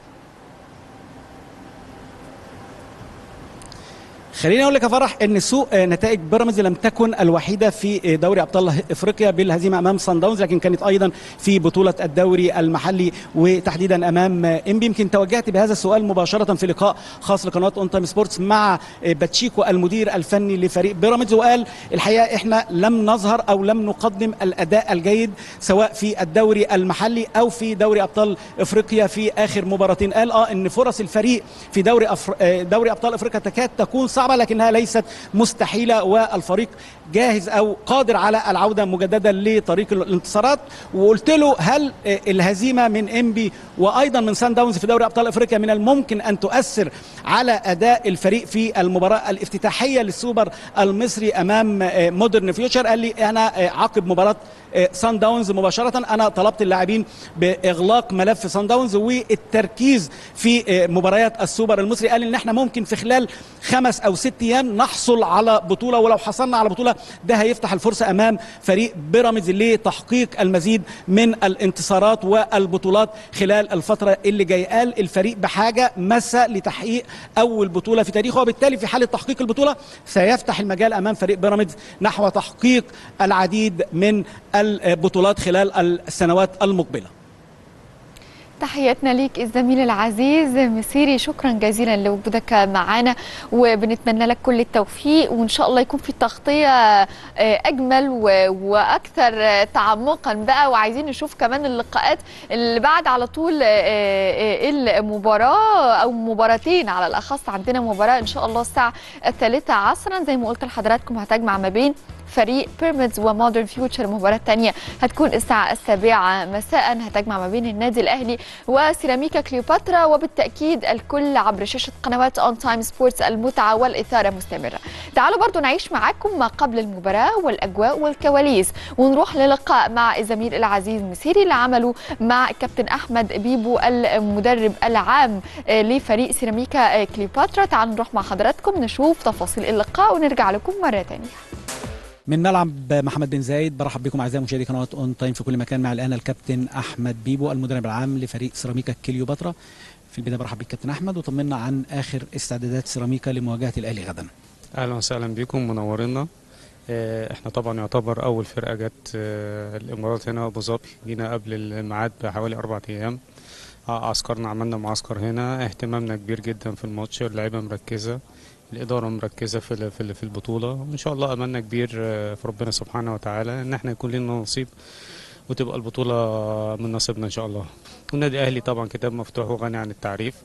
خليني اقول لك يا فرح ان سوء آه، نتائج بيراميدز لم تكن الوحيده في آه، دوري ابطال افريقيا بالهزيمه امام سان داونز لكن كانت ايضا في بطوله الدوري المحلي وتحديدا امام آه، انبي يمكن توجهت بهذا السؤال مباشره في لقاء خاص لقناه اون تايم سبورتس مع آه، باتشيكو المدير الفني لفريق بيراميدز وقال الحقيقه احنا لم نظهر او لم نقدم الاداء الجيد سواء في الدوري المحلي او في دوري ابطال افريقيا في اخر مباراتين قال اه ان فرص الفريق في دوري أفر... آه، دوري ابطال افريقيا تكاد تكون صعبه صعبه لكنها ليست مستحيله والفريق جاهز او قادر على العوده مجددا لطريق الانتصارات وقلت له هل آه، الهزيمه من انبي وايضا من سان داونز في دوري ابطال افريقيا من الممكن ان تؤثر على اداء الفريق في المباراه الافتتاحيه للسوبر المصري امام آه، مودرن فيوتشر قال لي انا آه، عقب مباراه آه، سان داونز مباشره انا طلبت اللاعبين باغلاق ملف سان داونز والتركيز في آه، مباريات السوبر المصري قال ان احنا ممكن في خلال خمس او ست ايام نحصل على بطوله ولو حصلنا على بطوله ده هيفتح الفرصه امام فريق بيراميدز لتحقيق المزيد من الانتصارات والبطولات خلال الفتره اللي جايه قال الفريق بحاجه مسا لتحقيق اول بطوله في تاريخه وبالتالي في حاله تحقيق البطوله سيفتح المجال امام فريق بيراميدز نحو تحقيق العديد من البطولات خلال السنوات المقبله تحياتنا ليك الزميل العزيز مسيري شكرا جزيلا لوجودك معنا وبنتمنى لك كل التوفيق وان شاء الله يكون في تغطيه آه، اجمل و- واكثر تعمقا بقى وعايزين نشوف كمان اللقاءات اللي بعد على طول آه، آه، المباراه او مباراتين على الاخص عندنا مباراه ان شاء الله الساعه الثالثه عصرا زي ما قلت لحضراتكم هتجمع ما بين فريق بيراميدز ومودرن فيوتشر مباراة تانية هتكون الساعة السابعة مساء هتجمع ما بين النادي الأهلي وسيراميكا كليوباترا وبالتأكيد الكل عبر شاشة قنوات أون تايم سبورتس المتعة والإثارة مستمرة تعالوا برضو نعيش معاكم ما قبل المباراة والأجواء والكواليس ونروح للقاء مع الزميل العزيز مسيري اللي عمله مع كابتن أحمد بيبو المدرب العام آه، لفريق سيراميكا آه، كليوباترا تعالوا نروح مع حضراتكم نشوف تفاصيل اللقاء ونرجع لكم مرة تانية من ملعب محمد بن زايد برحب بكم اعزائي مشاهدي قناه اون تايم في كل مكان مع الان الكابتن احمد بيبو المدرب العام لفريق سيراميكا كليوباترا في البدايه برحب بك كابتن احمد وطمنا عن اخر استعدادات سيراميكا لمواجهه الاهلي غدا اهلا وسهلا بكم منورينا آه، احنا طبعا يعتبر اول فرقه جت آه، الامارات هنا ابو ظبي جينا قبل الميعاد بحوالي اربع ايام آه، عسكرنا عملنا معسكر هنا اهتمامنا كبير جدا في الماتش اللعيبه مركزه الاداره مركزه في ال- في ال- في البطوله وان شاء الله املنا كبير آه، في ربنا سبحانه وتعالى ان احنا يكون لنا نصيب وتبقى البطوله من نصيبنا ان شاء الله والنادي الاهلي طبعا كتاب مفتوح وغني عن التعريف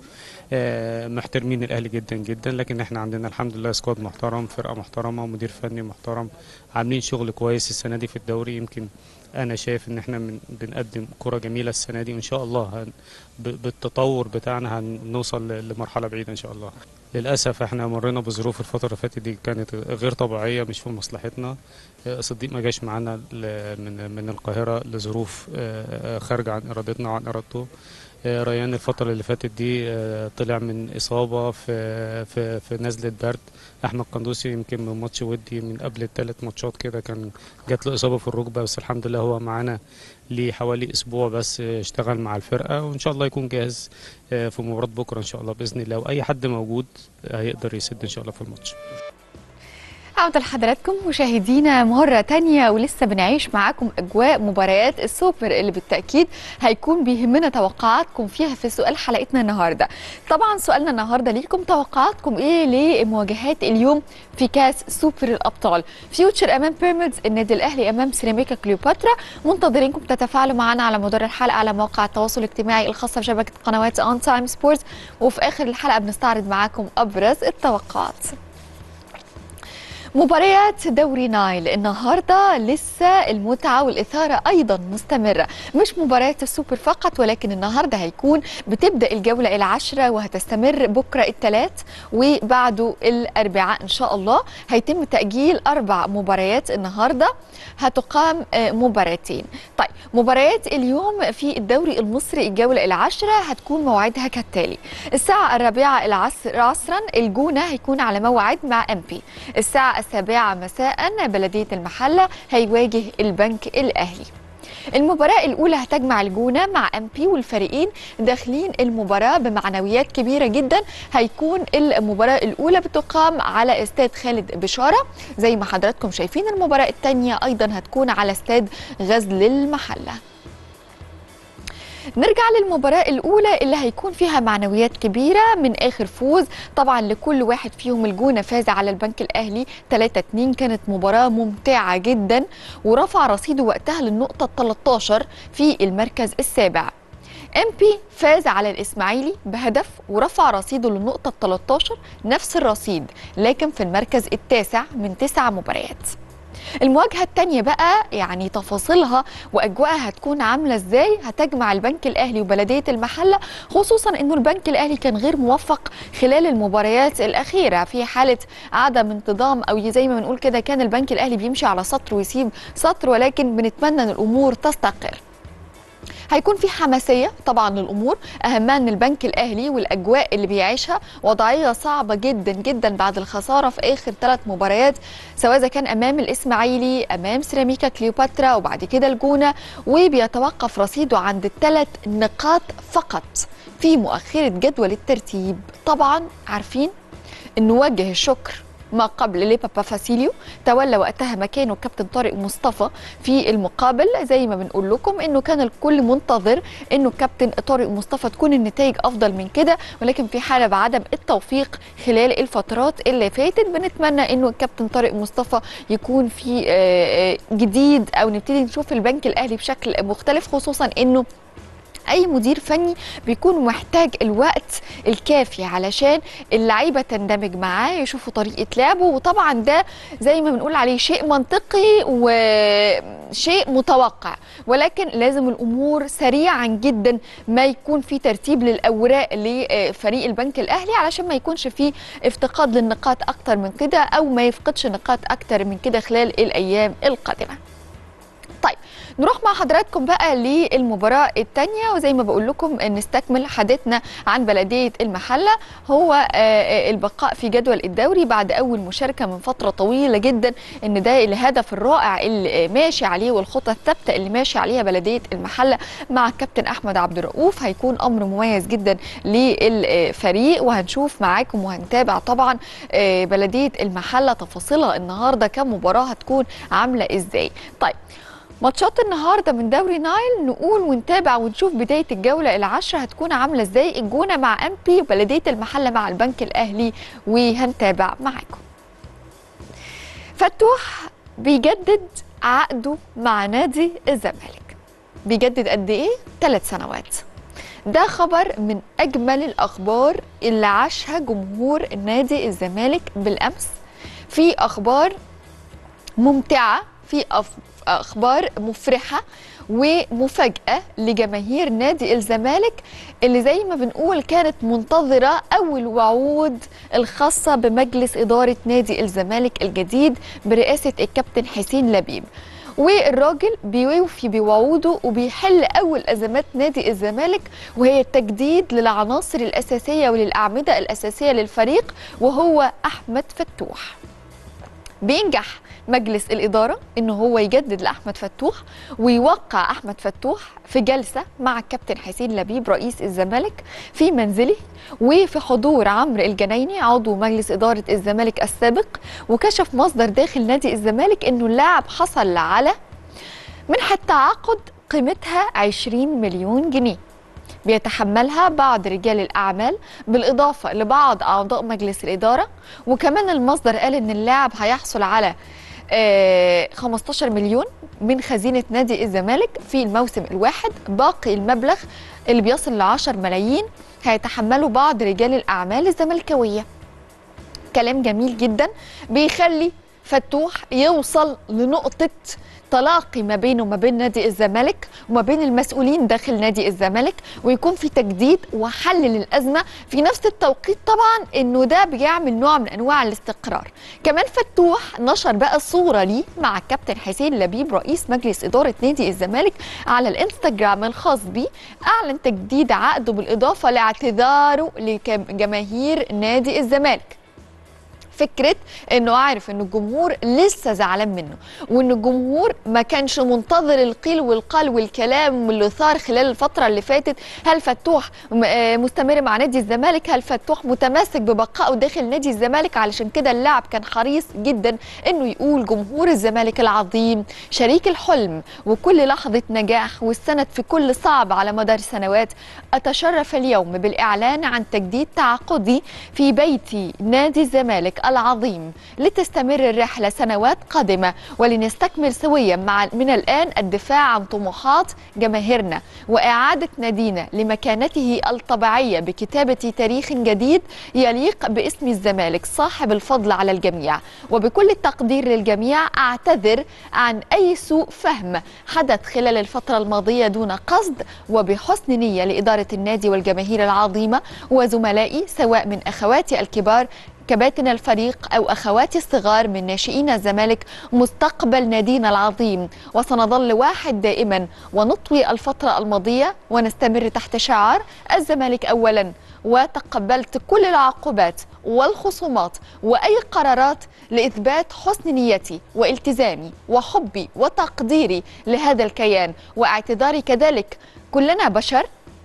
آه، محترمين الاهلي جدا جدا لكن احنا عندنا الحمد لله سكواد محترم فرقه محترمه مدير فني محترم عاملين شغل كويس السنه دي في الدوري يمكن انا شايف ان احنا من بنقدم كره جميله السنه دي وان شاء الله هن ب- بالتطور بتاعنا هنوصل ل- لمرحله بعيده ان شاء الله للاسف احنا مرينا بظروف الفتره اللي فاتت دي كانت غير طبيعيه مش في مصلحتنا آه، صديق ما جاش معانا ل- من من القاهره لظروف آه، آه، خارجه عن ارادتنا وعن ارادته آه، ريان الفترة اللي فاتت دي آه، طلع من إصابة في في في نزلة برد أحمد قندوسي يمكن من ماتش ودي من قبل الثلاث ماتشات كده كان جات له إصابة في الركبة بس الحمد لله هو معانا لحوالي أسبوع بس آه، اشتغل مع الفرقة وإن شاء الله يكون جاهز آه، في مباراة بكرة إن شاء الله بإذن الله وأي حد موجود هيقدر يسد إن شاء الله في الماتش عودة لحضراتكم مشاهدينا مرة تانية ولسه بنعيش معاكم أجواء مباريات السوبر اللي بالتأكيد هيكون بيهمنا توقعاتكم فيها في سؤال حلقتنا النهاردة طبعا سؤالنا النهاردة ليكم توقعاتكم إيه لمواجهات اليوم في كاس سوبر الأبطال فيوتشر أمام بيراميدز النادي الأهلي أمام سيراميكا كليوباترا منتظرينكم تتفاعلوا معنا على مدار الحلقة على مواقع التواصل الاجتماعي الخاصة بشبكة قنوات أون تايم سبورتس وفي آخر الحلقة بنستعرض معاكم أبرز التوقعات مباريات دوري نايل النهارده لسه المتعه والاثاره ايضا مستمره مش مباريات السوبر فقط ولكن النهارده هيكون بتبدا الجوله العاشره وهتستمر بكره الثلاث وبعده الاربعاء ان شاء الله هيتم تاجيل اربع مباريات النهارده هتقام آه، مباراتين طيب مباريات اليوم في الدوري المصري الجوله العاشره هتكون موعدها كالتالي الساعه الرابعه العصر عصرا الجونه هيكون على موعد مع ام بي الساعه السابعه مساء بلديه المحله هيواجه البنك الاهلي المباراة الأولى هتجمع الجونة مع ام بي والفريقين داخلين المباراة بمعنويات كبيرة جدا هيكون المباراة الأولى بتقام على استاد خالد بشارة زي ما حضراتكم شايفين المباراة الثانية أيضا هتكون على استاد غزل المحلة نرجع للمباراة الأولى اللي هيكون فيها معنويات كبيرة من آخر فوز طبعا لكل واحد فيهم الجونة فاز على البنك الأهلي 3-2 كانت مباراة ممتعة جدا ورفع رصيده وقتها للنقطة 13 في المركز السابع ام بي فاز على الاسماعيلي بهدف ورفع رصيده للنقطه ال 13 نفس الرصيد لكن في المركز التاسع من تسع مباريات المواجهة التانية بقى يعني تفاصيلها وأجواءها هتكون عاملة إزاي هتجمع البنك الأهلي وبلدية المحلة خصوصا أنه البنك الأهلي كان غير موفق خلال المباريات الأخيرة في حالة عدم انتظام أو زي ما بنقول كده كان البنك الأهلي بيمشي على سطر ويسيب سطر ولكن بنتمنى أن الأمور تستقر هيكون في حماسيه طبعا للامور اهمها ان البنك الاهلي والاجواء اللي بيعيشها وضعيه صعبه جدا جدا بعد الخساره في اخر ثلاث مباريات سواء اذا كان امام الاسماعيلي امام سيراميكا كليوباترا وبعد كده الجونه وبيتوقف رصيده عند الثلاث نقاط فقط في مؤخره جدول الترتيب طبعا عارفين ان نوجه الشكر ما قبل لبابا فاسيليو تولى وقتها مكانه الكابتن طارق مصطفى في المقابل زي ما بنقول لكم انه كان الكل منتظر انه الكابتن طارق مصطفى تكون النتائج افضل من كده ولكن في حاله بعدم التوفيق خلال الفترات اللي فاتت بنتمنى انه الكابتن طارق مصطفى يكون في آه، آه، جديد او نبتدي نشوف البنك الاهلي بشكل مختلف خصوصا انه اي مدير فني بيكون محتاج الوقت الكافي علشان اللعيبه تندمج معاه يشوفوا طريقه لعبه وطبعا ده زي ما بنقول عليه شيء منطقي وشيء متوقع ولكن لازم الامور سريعا جدا ما يكون في ترتيب للاوراق لفريق البنك الاهلي علشان ما يكونش في افتقاد للنقاط اكتر من كده او ما يفقدش نقاط اكتر من كده خلال الايام القادمه طيب نروح مع حضراتكم بقى للمباراة الثانية وزي ما بقول لكم نستكمل حديثنا عن بلدية المحلة هو آه، آه، البقاء في جدول الدوري بعد أول مشاركة من فترة طويلة جدا إن ده الهدف الرائع اللي ماشي عليه والخطة الثابتة اللي ماشي عليها بلدية المحلة مع الكابتن أحمد عبد الرؤوف هيكون أمر مميز جدا للفريق وهنشوف معاكم وهنتابع طبعا آه، بلدية المحلة تفاصيلها النهاردة كمباراة هتكون عاملة إزاي طيب ماتشات النهارده من دوري نايل نقول ونتابع ونشوف بدايه الجوله العاشره هتكون عامله ازاي الجونه مع ام بي وبلديه المحله مع البنك الاهلي وهنتابع معاكم. فتوح بيجدد عقده مع نادي الزمالك. بيجدد قد ايه؟ ثلاث سنوات. ده خبر من اجمل الاخبار اللي عاشها جمهور نادي الزمالك بالامس في اخبار ممتعه في أف- اخبار مفرحه ومفاجاه لجماهير نادي الزمالك اللي زي ما بنقول كانت منتظره اول وعود الخاصه بمجلس اداره نادي الزمالك الجديد برئاسه الكابتن حسين لبيب والراجل بيوفي بوعوده وبيحل اول ازمات نادي الزمالك وهي التجديد للعناصر الاساسيه وللاعمده الاساسيه للفريق وهو احمد فتوح بينجح مجلس الإدارة إنه هو يجدد لأحمد فتوح ويوقع أحمد فتوح في جلسة مع الكابتن حسين لبيب رئيس الزمالك في منزله وفي حضور عمرو الجنايني عضو مجلس إدارة الزمالك السابق وكشف مصدر داخل نادي الزمالك إنه اللاعب حصل على منحة تعاقد قيمتها 20 مليون جنيه بيتحملها بعض رجال الأعمال بالإضافة لبعض أعضاء مجلس الإدارة وكمان المصدر قال إن اللاعب هيحصل على آه، 15 مليون من خزينة نادي الزمالك في الموسم الواحد باقي المبلغ اللي بيصل ل 10 ملايين هيتحمله بعض رجال الأعمال الزملكاوية كلام جميل جدا بيخلي فتوح يوصل لنقطة تلاقي ما بينه وما بين نادي الزمالك وما بين المسؤولين داخل نادي الزمالك ويكون في تجديد وحل للأزمة في نفس التوقيت طبعا انه ده بيعمل نوع من انواع الاستقرار كمان فتوح نشر بقى صورة ليه مع الكابتن حسين لبيب رئيس مجلس إدارة نادي الزمالك على الانستجرام الخاص بيه أعلن تجديد عقده بالإضافة لاعتذاره لجماهير نادي الزمالك فكره انه عارف ان الجمهور لسه زعلان منه وان الجمهور ما كانش منتظر القيل والقال والكلام اللي ثار خلال الفتره اللي فاتت هل فتوح م- آه مستمر مع نادي الزمالك هل فتوح متمسك ببقائه داخل نادي الزمالك علشان كده اللاعب كان حريص جدا انه يقول جمهور الزمالك العظيم شريك الحلم وكل لحظه نجاح والسند في كل صعب على مدار سنوات اتشرف اليوم بالاعلان عن تجديد تعاقدي في بيتي نادي الزمالك العظيم لتستمر الرحلة سنوات قادمة ولنستكمل سويا مع من الآن الدفاع عن طموحات جماهيرنا وإعادة نادينا لمكانته الطبيعية بكتابة تاريخ جديد يليق باسم الزمالك صاحب الفضل على الجميع وبكل التقدير للجميع أعتذر عن أي سوء فهم حدث خلال الفترة الماضية دون قصد وبحسن نية لإدارة النادي والجماهير العظيمة وزملائي سواء من أخواتي الكبار كباتن الفريق أو أخواتي الصغار من ناشئين الزمالك مستقبل نادينا العظيم وسنظل واحد دائما ونطوي الفترة الماضية ونستمر تحت شعار الزمالك أولا وتقبلت كل العقوبات والخصومات وأي قرارات لإثبات حسن نيتي والتزامي وحبي وتقديري لهذا الكيان واعتذاري كذلك كلنا بشر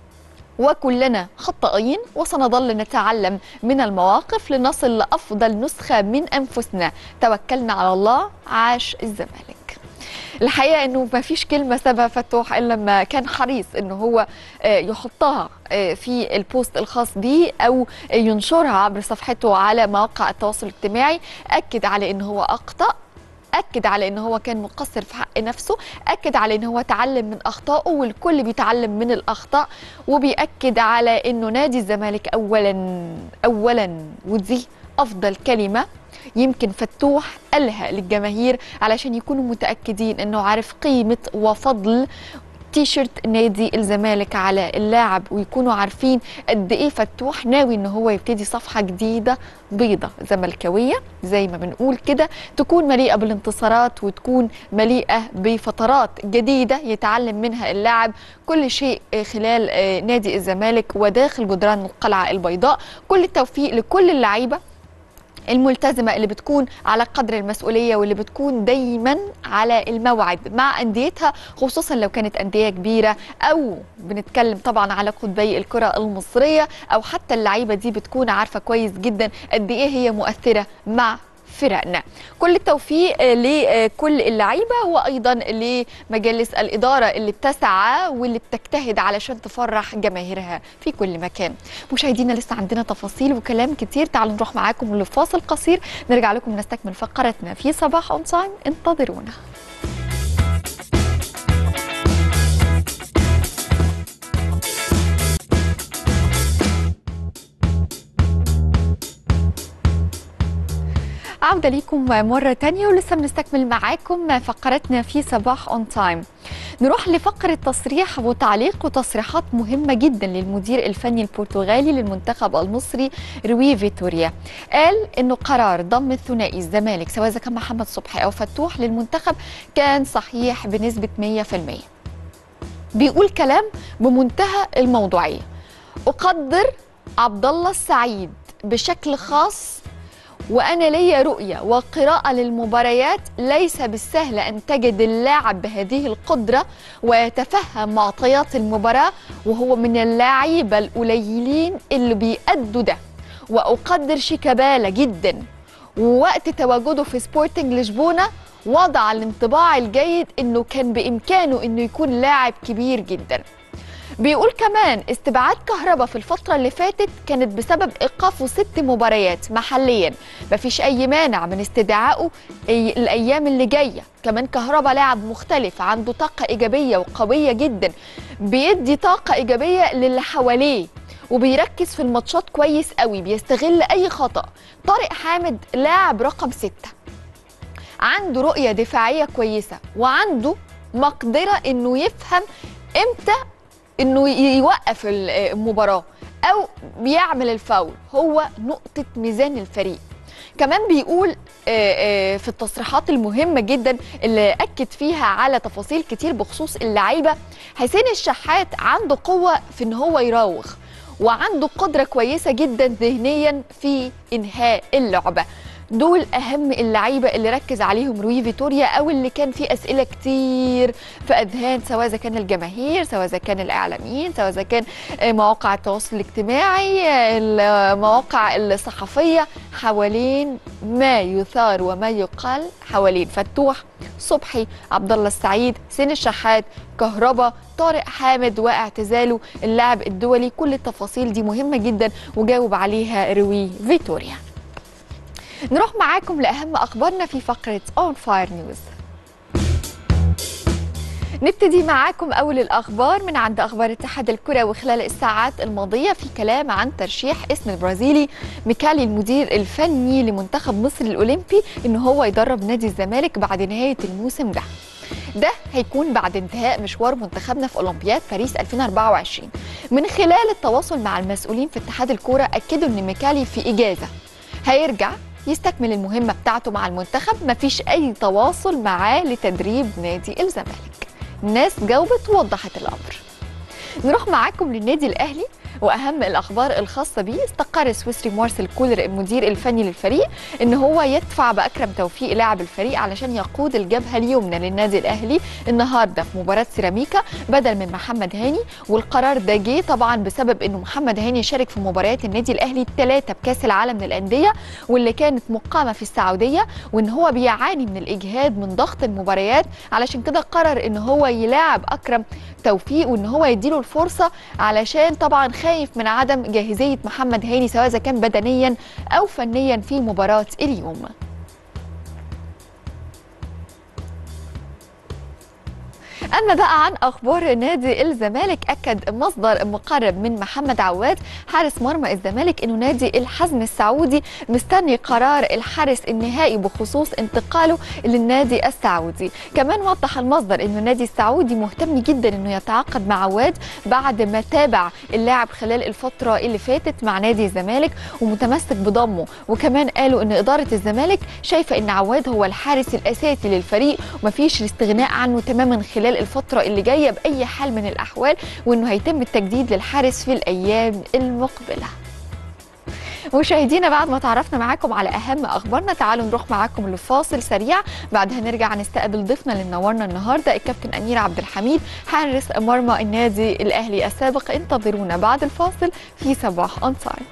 وكلنا خطائين وسنظل نتعلم من المواقف لنصل لأفضل نسخة من أنفسنا توكلنا على الله عاش الزمالك الحقيقة أنه ما فيش كلمة سابها فتوح إلا لما كان حريص أنه هو آه، يحطها آه، في البوست الخاص به أو ينشرها عبر صفحته على مواقع التواصل الاجتماعي أكد على أنه هو أخطأ اكد على ان هو كان مقصر في حق نفسه اكد على ان هو تعلم من اخطائه والكل بيتعلم من الاخطاء وبياكد على انه نادي الزمالك اولا اولا ودي افضل كلمه يمكن فتوح قالها للجماهير علشان يكونوا متاكدين انه عارف قيمه وفضل تيشرت نادي الزمالك على اللاعب ويكونوا عارفين قد ايه فتوح ناوي ان هو يبتدي صفحه جديده بيضه زملكاويه زي ما بنقول كده تكون مليئه بالانتصارات وتكون مليئه بفترات جديده يتعلم منها اللاعب كل شيء خلال آه، نادي الزمالك وداخل جدران القلعه البيضاء كل التوفيق لكل اللعيبه الملتزمة اللي بتكون على قدر المسؤولية واللي بتكون دايما على الموعد مع أنديتها خصوصا لو كانت أندية كبيرة أو بنتكلم طبعا على قطبي الكرة المصرية أو حتى اللعيبة دي بتكون عارفة كويس جدا قد إيه هي مؤثرة مع فرقنا كل التوفيق آه، لكل اللعيبه وايضا لمجالس الاداره اللي بتسعى واللي بتجتهد علشان تفرح جماهيرها في كل مكان مشاهدينا لسه عندنا تفاصيل وكلام كتير تعالوا نروح معاكم لفاصل قصير نرجع لكم نستكمل فقرتنا في صباح اون تايم انتظرونا عودة ليكم مرة تانية ولسه بنستكمل معاكم فقرتنا في صباح اون تايم نروح لفقرة تصريح وتعليق وتصريحات مهمة جدا للمدير الفني البرتغالي للمنتخب المصري روي فيتوريا قال انه قرار ضم الثنائي الزمالك سواء اذا كان محمد صبحي او فتوح للمنتخب كان صحيح بنسبة 100% بيقول كلام بمنتهى الموضوعية أقدر عبد الله السعيد بشكل خاص وأنا ليا رؤية وقراءة للمباريات ليس بالسهل أن تجد اللاعب بهذه القدرة ويتفهم معطيات المباراة وهو من اللاعيبة القليلين اللي بيأدوا ده وأقدر شيكابالا جدا ووقت تواجده في سبورتنج لشبونة وضع الانطباع الجيد انه كان بامكانه انه يكون لاعب كبير جدا بيقول كمان استبعاد كهربا في الفترة اللي فاتت كانت بسبب إيقافه ست مباريات محليا مفيش أي مانع من استدعائه أي- الأيام اللي جاية كمان كهربا لاعب مختلف عنده طاقة إيجابية وقوية جدا بيدي طاقة إيجابية للي حواليه وبيركز في الماتشات كويس قوي بيستغل أي خطأ طارق حامد لاعب رقم ستة عنده رؤية دفاعية كويسة وعنده مقدرة انه يفهم امتى انه ي- يوقف ال- المباراة او بيعمل الفاول هو نقطة ميزان الفريق كمان بيقول آه، آه، في التصريحات المهمة جدا اللي أكد فيها على تفاصيل كتير بخصوص اللعيبة حسين الشحات عنده قوة في ان هو يراوغ وعنده قدرة كويسة جدا ذهنيا في إنهاء اللعبة دول أهم اللعيبة اللي ركز عليهم روي فيتوريا أو اللي كان في أسئلة كتير في أذهان سواء إذا كان الجماهير سواء إذا كان الإعلاميين سواء إذا كان آه، مواقع التواصل الاجتماعي آه، المواقع الصحفية حوالين ما يثار وما يقال حوالين فتوح صبحي عبد الله السعيد سين الشحات كهربا طارق حامد واعتزاله اللاعب الدولي كل التفاصيل دي مهمة جدا وجاوب عليها روي فيتوريا نروح معاكم لأهم أخبارنا في فقرة اون فاير نيوز نبتدي معاكم أول الأخبار من عند أخبار اتحاد الكرة وخلال الساعات الماضية في كلام عن ترشيح اسم البرازيلي ميكالي المدير الفني لمنتخب مصر الأولمبي إن هو يدرب نادي الزمالك بعد نهاية الموسم ده ده هيكون بعد انتهاء مشوار منتخبنا في اولمبياد باريس 2024 من خلال التواصل مع المسؤولين في اتحاد الكوره اكدوا ان ميكالي في اجازه هيرجع يستكمل المهمه بتاعته مع المنتخب مفيش اي تواصل معاه لتدريب نادي الزمالك الناس جاوبت ووضحت الامر نروح معاكم للنادي الاهلي واهم الاخبار الخاصه بيه استقر السويسري مارسيل كولر المدير الفني للفريق ان هو يدفع باكرم توفيق لاعب الفريق علشان يقود الجبهه اليمنى للنادي الاهلي النهارده في مباراه سيراميكا بدل من محمد هاني والقرار ده جه طبعا بسبب انه محمد هاني شارك في مباريات النادي الاهلي الثلاثه بكاس العالم للانديه واللي كانت مقامه في السعوديه وان هو بيعاني من الاجهاد من ضغط المباريات علشان كده قرر ان هو يلاعب اكرم توفيق وان هو يديله الفرصه علشان طبعا خايف من عدم جاهزيه محمد هاني سواء اذا كان بدنيا او فنيا في مباراه اليوم اما بقى عن اخبار نادي الزمالك اكد مصدر مقرب من محمد عواد حارس مرمى الزمالك انه نادي الحزم السعودي مستني قرار الحارس النهائي بخصوص انتقاله للنادي السعودي كمان وضح المصدر انه النادي السعودي مهتم جدا انه يتعاقد مع عواد بعد ما تابع اللاعب خلال الفتره اللي فاتت مع نادي الزمالك ومتمسك بضمه وكمان قالوا ان اداره الزمالك شايفه ان عواد هو الحارس الاساسي للفريق ومفيش الاستغناء عنه تماما خلال الفترة اللي جاية بأي حال من الأحوال وإنه هيتم التجديد للحارس في الأيام المقبلة مشاهدينا بعد ما تعرفنا معاكم على اهم اخبارنا تعالوا نروح معاكم لفاصل سريع بعدها نرجع نستقبل ضيفنا اللي منورنا النهارده الكابتن امير عبد الحميد حارس مرمى النادي الاهلي السابق انتظرونا بعد الفاصل في صباح اون تايم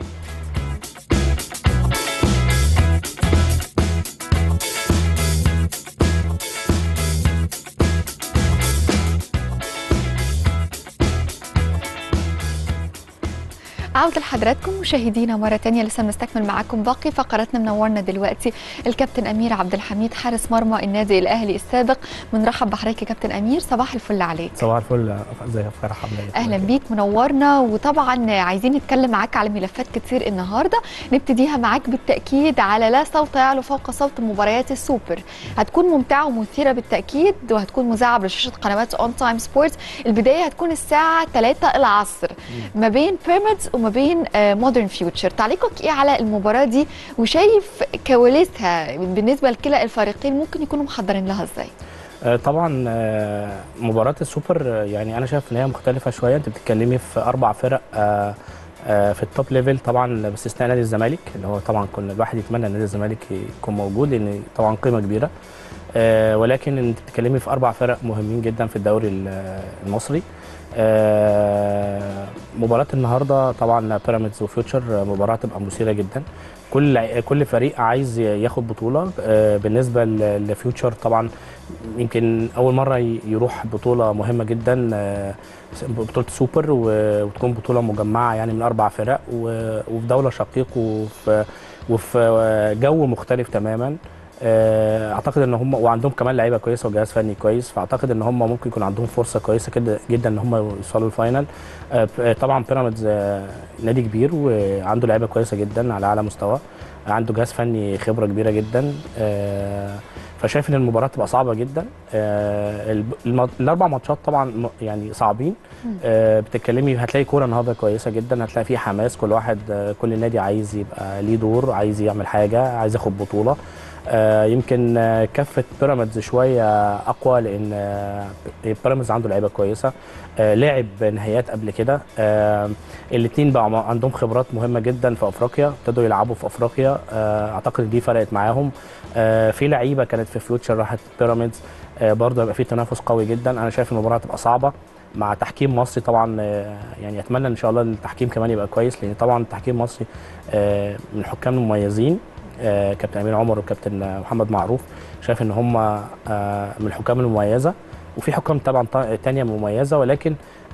عودة لحضراتكم مشاهدينا مرة تانية لسه بنستكمل معاكم باقي فقراتنا منورنا دلوقتي الكابتن أمير عبد الحميد حارس مرمى النادي الأهلي السابق بنرحب بحضرتك يا كابتن أمير صباح الفل عليك صباح الفل ازي فرح عامله ايه؟ اهلا بيك منورنا وطبعا عايزين نتكلم معاك على ملفات كتير النهارده نبتديها معاك بالتاكيد على لا صوت يعلو فوق صوت مباريات السوبر هتكون ممتعه ومثيره بالتاكيد وهتكون مذاعه على شاشه قنوات اون تايم سبورتس البدايه هتكون الساعه 3 العصر ما بين بيراميدز وما بين مودرن فيوتشر تعليقك ايه على المباراه دي وشايف كواليسها بالنسبه لكلا الفريقين ممكن يكونوا محضرين لها ازاي آه، طبعا آه، مباراة السوبر آه، يعني انا شايف ان هي مختلفة شوية انت بتتكلمي في اربع فرق آه، آه، في التوب ليفل طبعا باستثناء نادي الزمالك اللي هو طبعا كنا الواحد يتمنى ان نادي الزمالك يكون موجود لان طبعا قيمة كبيرة آه، ولكن انت بتتكلمي في اربع فرق مهمين جدا في الدوري ال- المصري آه، مباراة النهارده طبعا بيراميدز وفيوتشر آه، مباراة تبقى مثيرة جدا كل لع- كل فريق عايز ياخد بطولة آه، بالنسبة ل- لفيوتشر طبعا يمكن أول مرة ي- يروح بطولة مهمة جدا آه، بطولة سوبر و- وتكون بطولة مجمعة يعني من أربع فرق و- وفي دولة شقيق وفي وفي جو مختلف تماما آه، اعتقد ان هم وعندهم كمان لعيبه كويسه وجهاز فني كويس فاعتقد ان هم ممكن يكون عندهم فرصه كويسه كده جدا ان هم يوصلوا الفاينل آه، ب- طبعا بيراميدز آه، نادي كبير وعنده لعيبه كويسه جدا على اعلى مستوى عنده جهاز فني خبره كبيره جدا آه، فشايف ان المباراه تبقى صعبه جدا آه، الب- الم- الاربع ماتشات طبعا م- يعني صعبين آه، بتتكلمي هتلاقي كوره النهارده كويسه جدا هتلاقي فيه حماس كل واحد آه، كل نادي عايز يبقى ليه دور عايز يعمل حاجه عايز ياخد بطوله آه، يمكن آه، كفه بيراميدز شويه اقوى لان آه، بيراميدز عنده لعيبه كويسه آه، لعب نهائيات قبل كده الاثنين بقى مع- عندهم خبرات مهمه جدا في افريقيا ابتدوا يلعبوا في افريقيا آه، اعتقد دي فرقت معاهم آه، في لعيبه كانت في فيوتشر راحت بيراميدز آه، برضه هيبقى في تنافس قوي جدا انا شايف المباراه هتبقى صعبه مع تحكيم مصري طبعا آه، يعني اتمنى ان شاء الله التحكيم كمان يبقى كويس لان طبعا التحكيم المصري آه، من الحكام المميزين آه، كابتن امين عمر وكابتن آه، محمد معروف شايف ان هم آه، من الحكام المميزه وفي حكام طبعا تا- تانية مميزه ولكن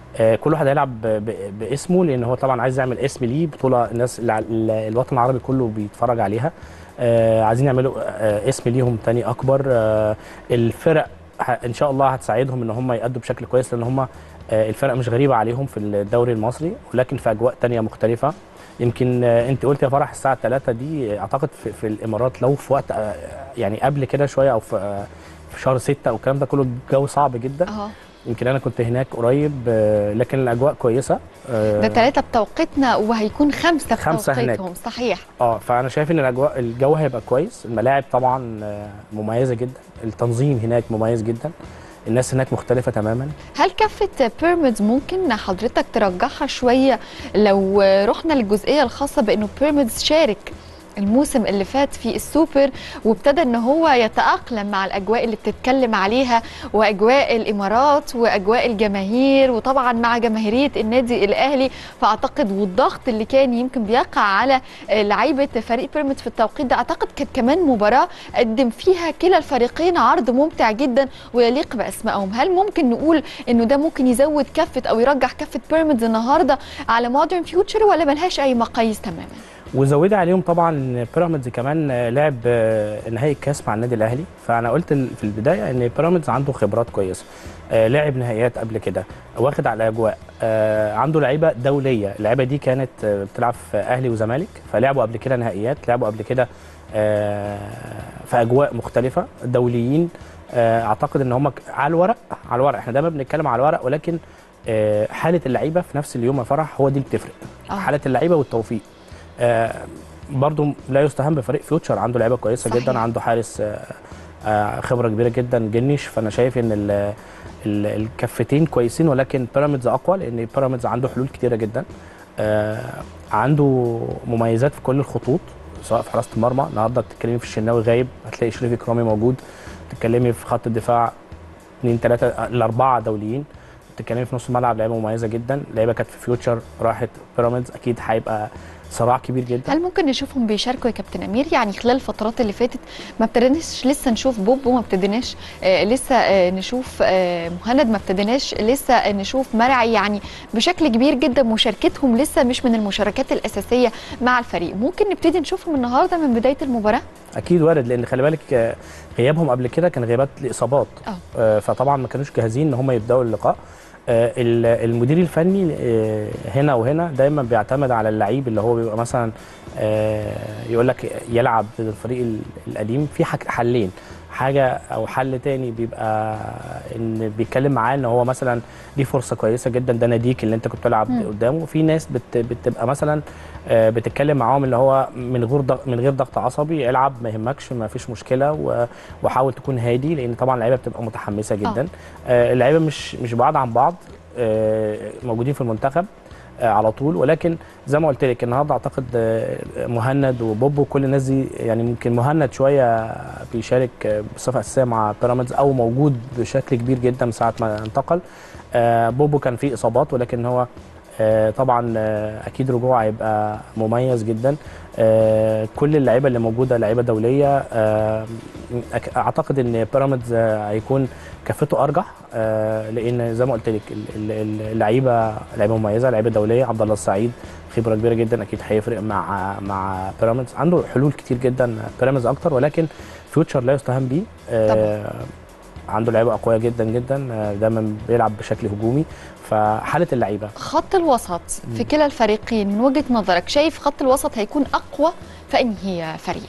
آه، كل واحد هيلعب ب- ب- باسمه لان هو طبعا عايز يعمل اسم ليه بطوله الناس الع- ال- الوطن العربي كله بيتفرج عليها آه، عايزين يعملوا آه، اسم ليهم تاني اكبر آه، الفرق ه- ان شاء الله هتساعدهم ان هم يأدوا بشكل كويس لان هم آه، الفرق مش غريبه عليهم في الدوري المصري ولكن في اجواء تانية مختلفه يمكن آه، انت قلت يا فرح الساعه 3 دي آه، اعتقد في, في الامارات لو في وقت آه، يعني قبل كده شويه او في آه، في شهر 6 او الكلام ده كله الجو صعب جدا اه يمكن انا كنت هناك قريب آه، لكن الاجواء كويسه آه، ده ثلاثة بتوقيتنا وهيكون خمسة خمسة هناك. بتوقيتهم صحيح اه فانا شايف ان الاجواء الجو هيبقى كويس الملاعب طبعا آه، مميزه جدا التنظيم هناك مميز جدا الناس هناك مختلفه تماما هل كفة بيراميدز ممكن حضرتك ترجحها شوية لو رحنا للجزئية الخاصة بأنه بيراميدز شارك الموسم اللي فات في السوبر وابتدى ان هو يتأقلم مع الاجواء اللي بتتكلم عليها واجواء الامارات واجواء الجماهير وطبعا مع جماهيريه النادي الاهلي فاعتقد والضغط اللي كان يمكن بيقع على لعيبه فريق بيراميدز في التوقيت ده اعتقد كانت كمان مباراه قدم فيها كلا الفريقين عرض ممتع جدا ويليق باسمائهم هل ممكن نقول انه ده ممكن يزود كفه او يرجح كفه بيراميدز النهارده على مودرن فيوتشر ولا ملهاش اي مقاييس تماما وزودي عليهم طبعا ان بيراميدز كمان آه، لعب آه، نهائي الكاس مع النادي الاهلي فانا قلت ال- في البدايه ان بيراميدز عنده خبرات كويسه آه، لعب نهائيات قبل كده واخد على الاجواء آه، عنده لعيبه دوليه اللعيبه دي كانت آه، بتلعب في اهلي وزمالك فلعبوا قبل كده نهائيات لعبوا قبل كده آه، في اجواء مختلفه دوليين آه، اعتقد ان هم ك- على الورق على الورق احنا دايما بنتكلم على الورق ولكن آه، حاله اللعيبه في نفس اليوم يا فرح هو دي اللي بتفرق آه. حاله اللعيبه والتوفيق آه، برضو لا يستهان بفريق فيوتشر عنده لعيبه كويسه صحيح. جدا عنده حارس آه، آه، خبره كبيره جدا جنش فانا شايف ان ال- ال- الكفتين كويسين ولكن بيراميدز اقوى لان بيراميدز عنده حلول كتيره جدا آه، عنده مميزات في كل الخطوط سواء في حراسه المرمى النهارده بتتكلمي في الشناوي غايب هتلاقي شريف اكرامي موجود بتتكلمي في خط الدفاع اثنين ثلاثه الاربعه دوليين بتتكلمي في نص الملعب لعيبه مميزه جدا لعيبه كانت في فيوتشر راحت بيراميدز اكيد هيبقى صراع كبير جدا هل ممكن نشوفهم بيشاركوا يا كابتن امير يعني خلال الفترات اللي فاتت ما ابتديناش لسه نشوف بوب وما ابتديناش آه لسه آه نشوف آه مهند ما ابتديناش لسه آه نشوف مرعي يعني بشكل كبير جدا مشاركتهم لسه مش من المشاركات الاساسيه مع الفريق ممكن نبتدي نشوفهم النهارده من بدايه المباراه اكيد وارد لان خلي بالك آه، غيابهم قبل كده كان غيابات لاصابات اه آه، فطبعا ما كانوش جاهزين ان هم يبداوا اللقاء آه، ال- المدير الفني آه، هنا وهنا دايما بيعتمد على اللعيب اللي هو بيبقى مثلا آه، يقول لك يلعب ضد الفريق ال- القديم في حك- حلين حاجه او حل تاني بيبقى ان بيتكلم معاه ان هو مثلا دي فرصه كويسه جدا ده ناديك اللي انت كنت بتلعب مم. قدامه في ناس بت بتبقى مثلا آه، بتتكلم معاهم اللي هو من غير ضغط من غير ضغط عصبي العب ما يهمكش ما فيش مشكله و- وحاول تكون هادي لان طبعا اللعيبه بتبقى متحمسه جدا آه، اللعيبه مش مش بعاد عن بعض آه، موجودين في المنتخب آه، على طول ولكن زي ما قلت لك النهارده اعتقد آه، مهند وبوبو كل الناس دي يعني ممكن مهند شويه بيشارك آه، بصفه اساسيه مع بيراميدز او موجود بشكل كبير جدا من ساعه ما انتقل آه، بوبو كان فيه اصابات ولكن هو آه، طبعا آه، اكيد رجوعه هيبقى مميز جدا آه، كل اللعيبه اللي موجوده لعيبه دوليه آه، أك- اعتقد ان بيراميدز آه، هيكون كفته ارجح آه، لان زي ما قلت لك ال- ال- ال- اللعيبه لعيبه مميزه لعيبه دوليه عبد الله السعيد خبره كبيره جدا اكيد هيفرق مع مع بيراميدز عنده حلول كتير جدا بيراميدز اكتر ولكن فيوتشر لا يستهان بيه آه، عنده لعيبه اقوياء جدا جدا آه، دايما بيلعب بشكل هجومي فحاله اللعيبه خط الوسط في كلا الفريقين من وجهه نظرك شايف خط الوسط هيكون اقوى في انهي فريق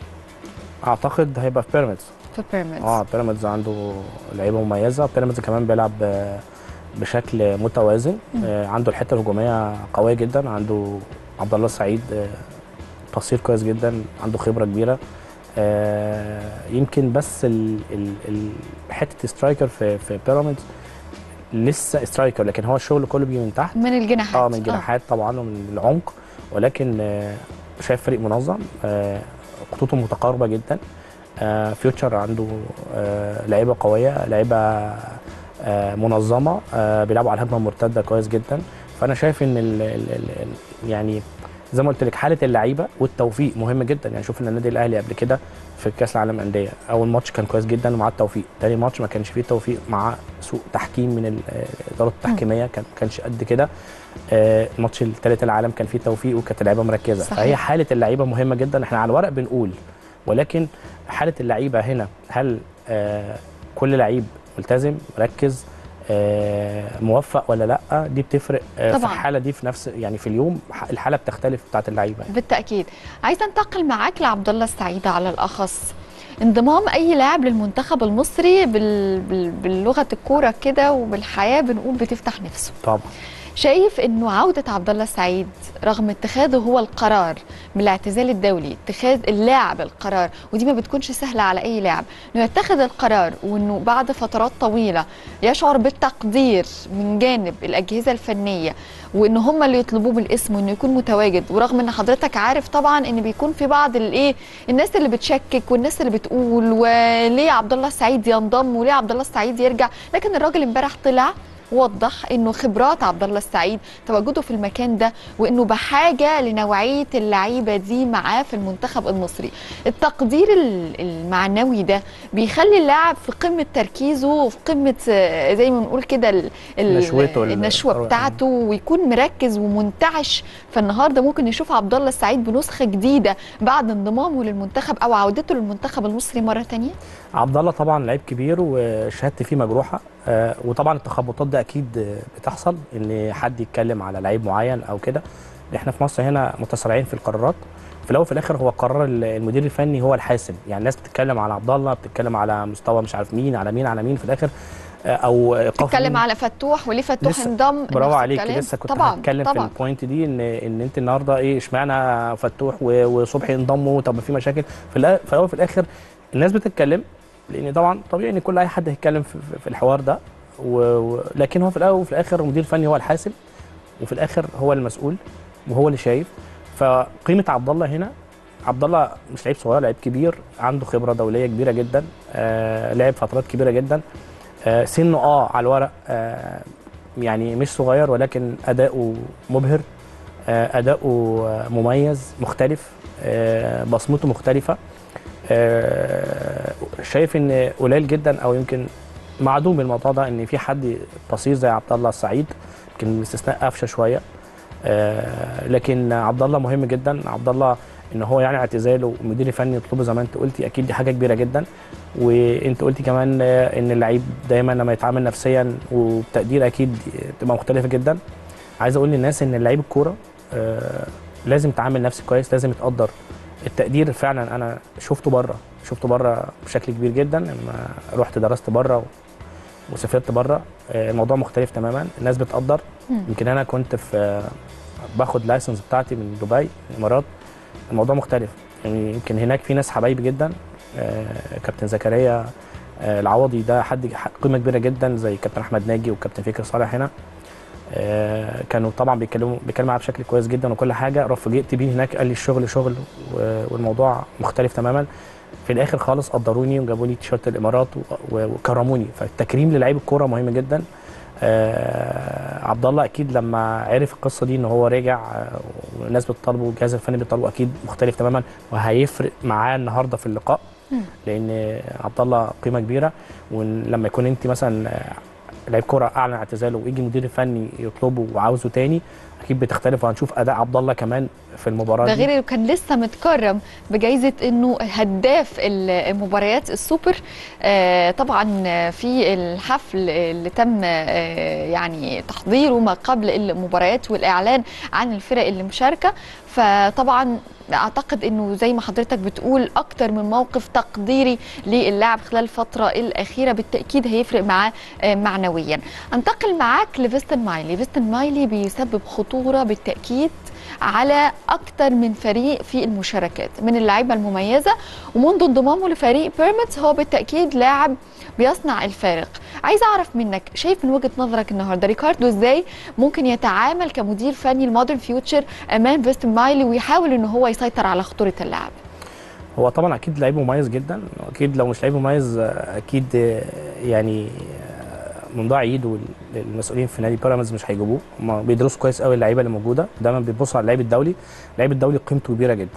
اعتقد هيبقى في بيراميدز في بيراميدز اه بيراميدز عنده لعيبه مميزه بيراميدز كمان بيلعب آه، بشكل متوازن مم. آه، عنده الحته الهجوميه قويه جدا عنده عبد الله السعيد آه، تصير كويس جدا عنده خبره كبيره آه، يمكن بس ال ال ال حته سترايكر في في بيراميدز لسه سترايكر لكن هو الشغل كله بيجي من تحت من الجناحات اه من الجناحات طبعا ومن العمق ولكن آه، شايف فريق منظم آه، خطوطه متقاربه جدا آه، فيوتشر عنده آه، لعيبه قويه لعيبه آه، منظمه آه، بيلعبوا على الهجمه المرتده كويس جدا فانا شايف ان ال ال ال يعني زي ما قلت لك حاله اللعيبه والتوفيق مهم جدا يعني شوف ان النادي الاهلي قبل كده في كاس العالم انديه اول ماتش كان كويس جدا ومع التوفيق تاني ماتش ما كانش فيه توفيق مع سوء تحكيم من ال- آه، الادارات التحكيميه كان ما كانش قد كده آه، الماتش الثالث العالم كان فيه توفيق وكانت اللعيبه مركزه صحيح. فهي حاله اللعيبه مهمه جدا احنا على الورق بنقول ولكن حاله اللعيبه هنا هل آه، كل لعيب ملتزم مركز آه، موفق ولا لا دي بتفرق آه، في طبعاً. الحاله دي في نفس يعني في اليوم الحاله بتختلف بتاعت اللعيبه بالتاكيد عايزه انتقل معاك لعبد الله السعيد على الاخص انضمام اي لاعب للمنتخب المصري بال... بال... باللغه الكوره كده وبالحياه بنقول بتفتح نفسه طبعا شايف انه عوده عبد الله السعيد رغم اتخاذه هو القرار من الاعتزال الدولي اتخاذ اللاعب القرار ودي ما بتكونش سهله على اي لاعب انه يتخذ القرار وانه بعد فترات طويله يشعر بالتقدير من جانب الاجهزه الفنيه وان هم اللي يطلبوه بالاسم وانه يكون متواجد ورغم ان حضرتك عارف طبعا ان بيكون في بعض الايه الناس اللي بتشكك والناس اللي بتقول وليه عبد الله السعيد ينضم وليه عبد الله السعيد يرجع لكن الراجل امبارح طلع وضح انه خبرات عبد الله السعيد تواجده في المكان ده وانه بحاجه لنوعيه اللعيبه دي معاه في المنتخب المصري التقدير ال- المعنوي ده بيخلي اللاعب في قمه تركيزه وفي قمه آه، زي ما بنقول كده ال- ال- نشوته ال- النشوه بتاعته ويكون مركز ومنتعش فالنهارده ممكن نشوف عبد الله السعيد بنسخه جديده بعد انضمامه للمنتخب او عودته للمنتخب المصري مره ثانيه عبد الله طبعا لعيب كبير وشهادتي فيه مجروحه آه، وطبعا التخبطات ده اكيد آه، بتحصل ان حد يتكلم على لعيب معين او كده احنا في مصر هنا متسارعين في القرارات في الاول وفي الاخر هو قرار ال- المدير الفني هو الحاسم يعني الناس بتتكلم على عبد الله بتتكلم على مستوى مش عارف مين على مين على مين في الاخر آه، او ايقاف تتكلم مين. على فتوح وليه فتوح لسه- انضم برافو نفس عليك الكلام. لسه كنت طبعا هتكلم في طبعا البوينت دي ان ان انت النهارده ايه اشمعنى فتوح و- وصبحي انضموا طب في مشاكل في الأ- في الاول وفي الاخر الناس بتتكلم لان طبعا طبيعي ان كل اي حد هيتكلم في, في- في الحوار ده و... و... لكن هو في الاول وفي الاخر المدير الفني هو الحاسم وفي الاخر هو المسؤول وهو اللي شايف فقيمه عبد الله هنا عبد الله مش لعيب صغير لعيب كبير عنده خبره دوليه كبيره جدا آه لعب فترات كبيره جدا آه سنه اه على الورق آه يعني مش صغير ولكن اداؤه مبهر آه اداؤه آه، مميز مختلف آه بصمته مختلفه آه شايف ان قليل جدا او يمكن معدوم الموضوع ده ان في حد بصير زي عبد الله السعيد يمكن باستثناء قفشه شويه آه لكن عبد الله مهم جدا عبد الله ان هو يعني اعتزاله ومدير فني يطلبه زي ما انت قلتي اكيد دي حاجه كبيره جدا وانت قلتي كمان آه، ان اللعيب دايما لما يتعامل نفسيا وبتقدير اكيد تبقى مختلفه جدا عايز اقول للناس ان لعيب الكوره آه لازم يتعامل نفسي كويس لازم يتقدر التقدير فعلا انا شفته بره شفته بره بشكل كبير جدا لما رحت درست بره و- وسافرت بره آه، الموضوع مختلف تماما الناس بتقدر مم. يمكن انا كنت في آه، باخد لايسنس بتاعتي من دبي الامارات الموضوع مختلف يعني يمكن هناك في ناس حبايبي جدا آه، كابتن زكريا آه، العوضي ده حد قيمه كبيره جدا زي كابتن احمد ناجي وكابتن فكري صالح هنا آه، كانوا طبعا بيتكلموا بيتكلموا معايا بشكل كويس جدا وكل حاجه رفجئت بيه هناك قال لي الشغل شغل و- والموضوع مختلف تماما في الاخر خالص قدروني وجابوا لي تيشيرت الامارات و- و- وكرموني فالتكريم للعيب الكوره مهم جدا آه عبد الله اكيد لما عرف القصه دي ان هو رجع آه والناس بتطالبه والجهاز الفني بيطالبه اكيد مختلف تماما وهيفرق معاه النهارده في اللقاء مم. لان عبد الله قيمه كبيره ولما يكون انت مثلا آه، لعيب كوره اعلن اعتزاله ويجي المدير الفني يطلبه وعاوزه تاني اكيد بتختلف وهنشوف اداء عبد الله كمان في المباراه ده دي غير انه كان لسه متكرم بجائزه انه هداف المباريات السوبر آه، طبعا في الحفل اللي تم آه، يعني تحضيره ما قبل المباريات والاعلان عن الفرق اللي مشاركه فطبعا اعتقد انه زي ما حضرتك بتقول اكتر من موقف تقديري للاعب خلال الفتره الاخيره بالتاكيد هيفرق معاه آه، معنويا انتقل معاك لفيستن مايلي فيستن مايلي بيسبب خطوره بالتاكيد على اكتر من فريق في المشاركات من اللعيبه المميزه ومنذ انضمامه لفريق بيراميدز هو بالتاكيد لاعب بيصنع الفارق عايزه اعرف منك شايف من وجهه نظرك النهارده ريكاردو ازاي ممكن يتعامل كمدير فني لمودرن فيوتشر امام فيستن مايلي ويحاول ان هو يسيطر على خطوره اللاعب هو طبعا اكيد لعيب مميز جدا اكيد لو مش لعيب مميز آه، اكيد آه، يعني آه، ممدوح عيد والمسؤولين في نادي بيراميدز مش هيجيبوه هم بيدرسوا كويس قوي اللعيبه اللي موجوده دايما بيبصوا على اللعيب الدولي اللعيب الدولي قيمته كبيره جدا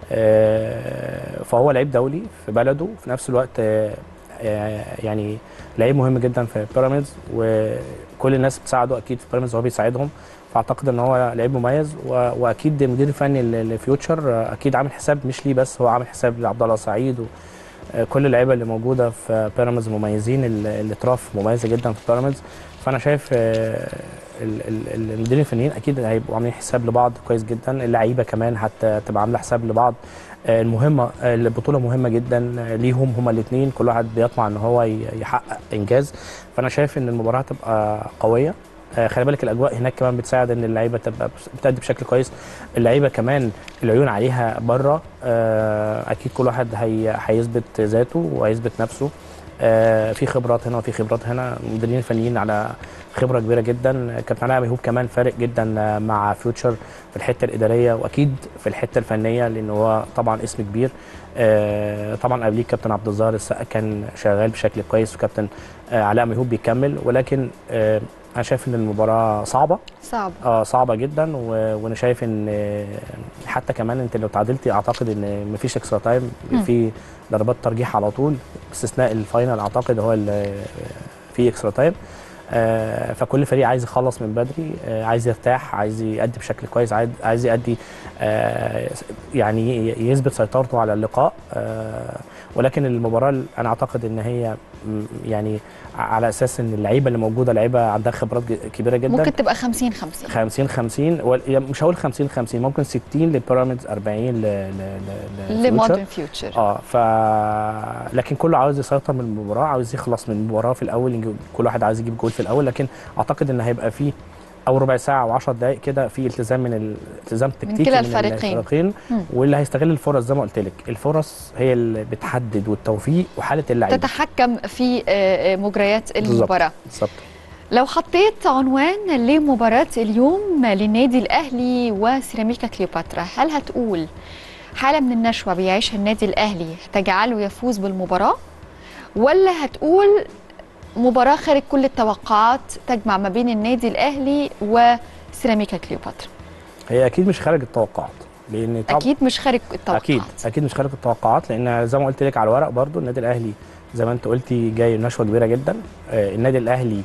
آه، فهو لعيب دولي في بلده وفي نفس الوقت آه، آه، يعني لعيب مهم جدا في بيراميدز وكل الناس بتساعده اكيد في بيراميدز وهو بيساعدهم فاعتقد ان هو لعيب مميز و- واكيد المدير الفني ل- لفيوتشر آه، اكيد عامل حساب مش ليه بس هو عامل حساب لعبد الله سعيد و آه، كل اللعيبه اللي موجوده في بيراميدز مميزين ال- الاطراف مميزه جدا في بيراميدز فانا شايف آه، ال- ال- المديرين الفنيين اكيد هيبقوا عاملين حساب لبعض كويس جدا اللعيبه كمان حتى تبقى عامله حساب لبعض آه، المهمه آه، البطوله مهمه جدا آه، ليهم هما الاثنين كل واحد بيطمع ان هو ي- يحقق انجاز فانا شايف ان المباراه هتبقى قويه آه، خلي بالك الاجواء هناك كمان بتساعد ان اللعيبه تبقى بس- بتأدي بشكل كويس اللعيبه كمان العيون عليها بره آه، اكيد كل واحد هي هيثبت ذاته وهيثبت نفسه آه، في خبرات هنا وفي خبرات هنا المديرين الفنيين على خبره كبيره جدا كابتن علاء ميهوب كمان فارق جدا آه، مع فيوتشر في الحته الاداريه واكيد في الحته الفنيه لان هو طبعا اسم كبير آه، طبعا قبليه كابتن عبد الظاهر السقا كان شغال بشكل كويس وكابتن آه، علاء ميهوب بيكمل ولكن آه، انا شايف ان المباراه صعبه صعب اه صعبه جدا و... وانا شايف ان آه، حتى كمان انت لو تعادلتي اعتقد ان مفيش اكسترا تايم مم. في ضربات ترجيح على طول باستثناء الفاينل اعتقد هو اللي فيه اكسترا تايم آه، فكل فريق عايز يخلص من بدري آه، عايز يرتاح عايز يأدي بشكل كويس عايز عايز يأدي آه، يعني ي- يثبت سيطرته على اللقاء آه، ولكن المباراه انا اعتقد ان هي م- يعني على اساس ان اللعيبه اللي موجوده لعيبه عندها خبرات ج- كبيره جدا ممكن تبقى 50 50 50 50 وال- يعني مش هقول 50 50 ممكن 60 لبيراميدز 40 ل ل ل لمودرن فيوتشر اه ف لكن كله عاوز يسيطر من المباراه عاوز يخلص من المباراه في الاول يجي- كل واحد عايز يجيب جول في الاول لكن اعتقد ان هيبقى فيه او ربع ساعه و10 دقائق كده في التزام من ال- التزام تكتيكي كلا من الفريقين. الفريقين مم. واللي هيستغل الفرص زي ما قلت لك الفرص هي اللي بتحدد والتوفيق وحاله اللعيبه تتحكم في آه، آه، مجريات بالظبط. المباراه بالظبط لو حطيت عنوان لمباراة اليوم للنادي الأهلي وسيراميكا كليوباترا هل هتقول حالة من النشوة بيعيشها النادي الأهلي تجعله يفوز بالمباراة ولا هتقول مباراة خارج كل التوقعات تجمع ما بين النادي الأهلي وسيراميكا كليوباترا هي اكيد مش خارج التوقعات لان طبعا أكيد مش خارج التوقعات اكيد اكيد مش خارج التوقعات لان زي ما قلت لك على الورق برضو النادي الاهلي زي ما انت قلتي جاي نشوه كبيره جدا آه النادي الاهلي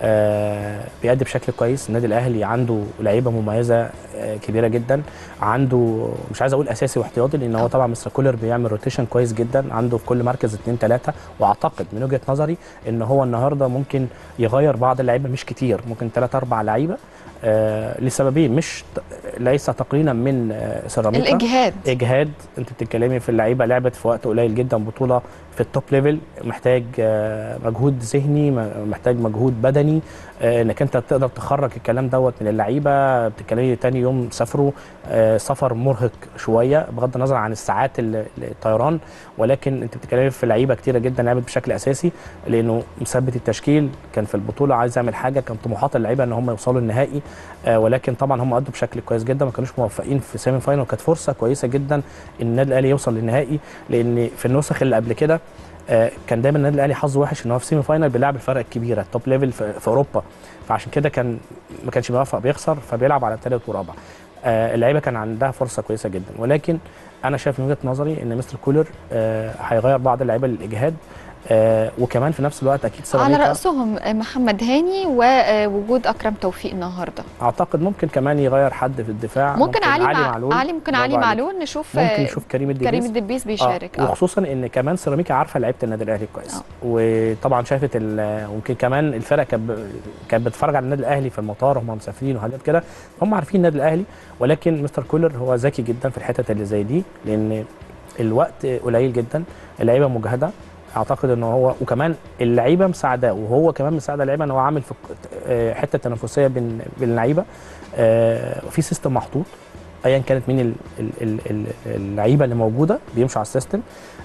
آه بيأدي بشكل كويس النادي الاهلي عنده لعيبه مميزه آه كبيره جدا عنده مش عايز اقول اساسي واحتياطي لان هو طبعا مستر كولر بيعمل روتيشن كويس جدا عنده في كل مركز اثنين ثلاثه واعتقد من وجهه نظري ان هو النهارده ممكن يغير بعض اللعيبه مش كتير ممكن ثلاث اربع لعيبه آه لسببين مش ت- ليس تقليلا من آه سيراميكا الإجهاد. اجهاد انت بتتكلمي في اللعيبه لعبت في وقت قليل جدا بطوله في التوب ليفل محتاج آه، مجهود ذهني م- محتاج مجهود بدني آه، انك انت تقدر تخرج الكلام دوت من اللعيبه بتتكلمي تاني يوم سافروا آه، سفر مرهق شويه بغض النظر عن الساعات ال- الطيران ولكن انت بتتكلمي في لعيبه كتيره جدا لعبت بشكل اساسي لانه مثبت التشكيل كان في البطوله عايز يعمل حاجه كان طموحات اللعيبه ان هم يوصلوا النهائي آه، ولكن طبعا هم ادوا بشكل كويس جدا ما كانوش موفقين في سيمي فاينل وكانت فرصه كويسه جدا ان النادي الاهلي يوصل للنهائي لان في النسخ اللي قبل كده آه، كان دايما النادي الاهلي حظه وحش ان هو في سيمي فاينل بيلعب الفرق الكبيره التوب ليفل في, في اوروبا فعشان كده كان ما كانش بيوفق بيخسر فبيلعب على ثالث ورابع آه، اللعيبه كان عندها فرصه كويسه جدا ولكن انا شايف من وجهه نظري ان مستر كولر آه، هيغير بعض اللعيبه للاجهاد آه، وكمان في نفس الوقت اكيد على سيراميكا رأسهم محمد هاني ووجود أكرم توفيق النهاردة اعتقد ممكن كمان يغير حد في الدفاع ممكن, علي, مع... معلول علي ممكن برافو علي عليك. معلول نشوف ممكن نشوف كريم الدبيس كريم الدبيس بيشارك آه. وخصوصا ان كمان سيراميكا عارفه لعيبه النادي الاهلي كويس آه. وطبعا شافت ال- ويمكن كمان الفرق كانت ب- كانت بتتفرج على النادي الاهلي في المطار وهم مسافرين وحاجات كده هم عارفين النادي الاهلي ولكن مستر كولر هو ذكي جدا في الحتت اللي زي دي لان الوقت قليل جدا اللعيبه مجهده اعتقد ان هو وكمان اللعيبه مساعداه وهو كمان مساعد اللعيبه ان هو عامل في آه، حته تنافسيه بين بين اللعيبه آه، وفي سيستم محطوط ايا كانت مين ال- ال- ال- ال- اللعيبه اللي موجوده بيمشوا على السيستم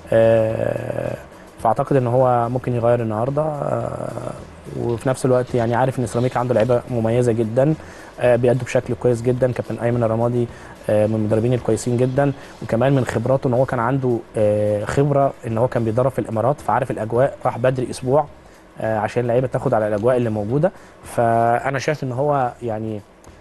آه، فاعتقد ان هو ممكن يغير النهارده آه، وفي نفس الوقت يعني عارف ان سيراميكا عنده لعيبه مميزه جدا آه، بيأدوا بشكل كويس جدا كابتن ايمن الرمادي آه، من المدربين الكويسين جدا وكمان من خبراته ان هو كان عنده آه، خبره ان هو كان بيدرب في الامارات فعارف الاجواء راح بدري اسبوع آه، عشان اللعيبه تاخد على الاجواء اللي موجوده فانا شايف ان هو يعني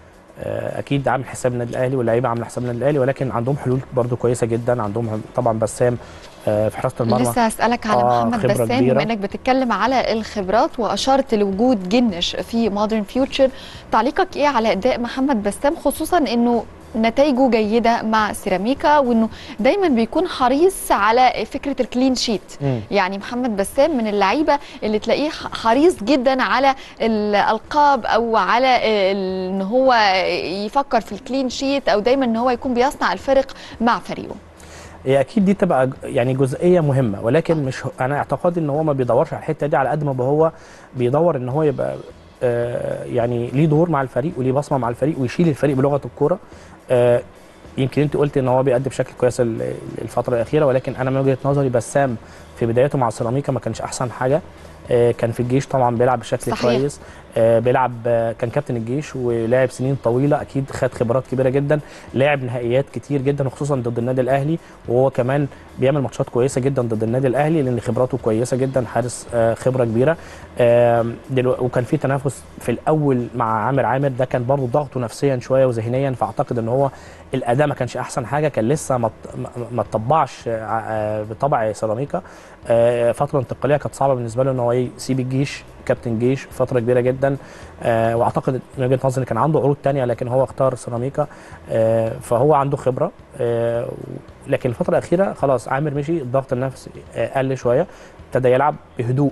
آه، اكيد عامل حساب النادي الاهلي واللعيبه عامله حساب النادي الاهلي ولكن عندهم حلول برضو كويسه جدا عندهم طبعا بسام آه، في حراسه المرمى لسه هسألك على آه، محمد خبرة بسام كبيرة. بما انك بتتكلم على الخبرات واشرت لوجود جنش في مودرن فيوتشر تعليقك ايه على اداء محمد بسام خصوصا انه نتائجه جيده مع سيراميكا وانه دايما بيكون حريص على فكره الكلين شيت مم. يعني محمد بسام من اللعيبه اللي تلاقيه حريص جدا على الالقاب او على ال- ان هو يفكر في الكلين شيت او دايما ان هو يكون بيصنع الفرق مع فريقه هي اكيد دي تبقى ج- يعني جزئيه مهمه ولكن مش انا اعتقادي ان هو ما بيدورش على الحته دي على قد ما هو بيدور ان هو يبقى آه، يعني ليه دور مع الفريق وليه بصمه مع الفريق ويشيل الفريق بلغه الكوره آه، يمكن انت قلت ان هو بيأدي بشكل كويس ال- الفتره الاخيره ولكن انا من وجهه نظري بسام في بدايته مع سيراميكا ما كانش احسن حاجه آه، كان في الجيش طبعا بيلعب بشكل صحيح. كويس آه، بيلعب آه، كان كابتن الجيش ولعب سنين طويله اكيد خد خبرات كبيره جدا لعب نهائيات كتير جدا وخصوصا ضد النادي الاهلي وهو كمان بيعمل ماتشات كويسه جدا ضد النادي الاهلي لان خبراته كويسه جدا حارس آه، خبره كبيره آم، دلو- وكان في تنافس في الاول مع عامر عامر ده كان برضه ضغطه نفسيا شويه وذهنيا فاعتقد ان هو الاداء ما كانش احسن حاجه كان لسه ما ط- ما- ما اتطبعش آه، آه، بطبع سيراميكا آه، فتره انتقاليه كانت صعبه بالنسبه له ان هو يسيب الجيش كابتن جيش فتره كبيره جدا آه، واعتقد من وجهه نظري كان عنده عروض تانية لكن هو اختار سيراميكا آه، فهو عنده خبره آه، لكن الفتره الاخيره خلاص عامر مشي الضغط النفسي آه، قل شويه ابتدى يلعب بهدوء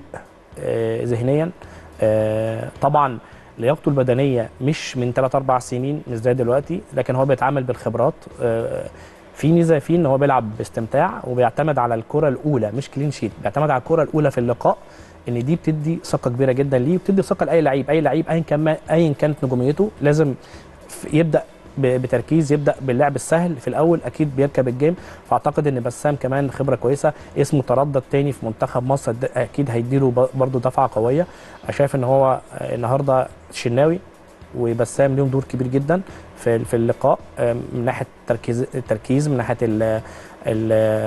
آه، ذهنيا آه، طبعا لياقته البدنيه مش من 3 4 سنين مش زي دلوقتي لكن هو بيتعامل بالخبرات آه، في ميزه فيه ان هو بيلعب باستمتاع وبيعتمد على الكره الاولى مش كلين شيت بيعتمد على الكره الاولى في اللقاء ان دي بتدي ثقه كبيره جدا ليه وبتدي ثقه لاي لعيب اي لعيب ايا كان ما- ايا كانت نجوميته لازم ف- يبدا ب- بتركيز يبدا باللعب السهل في الاول اكيد بيركب الجيم فاعتقد ان بسام كمان خبره كويسه اسمه تردد تاني في منتخب مصر ده اكيد هيديله ب- برضه دفعه قويه شايف ان هو آه، النهارده الشناوي وبسام ليهم دور كبير جدا في في اللقاء آه، من ناحيه التركيز التركيز من ناحيه ال ال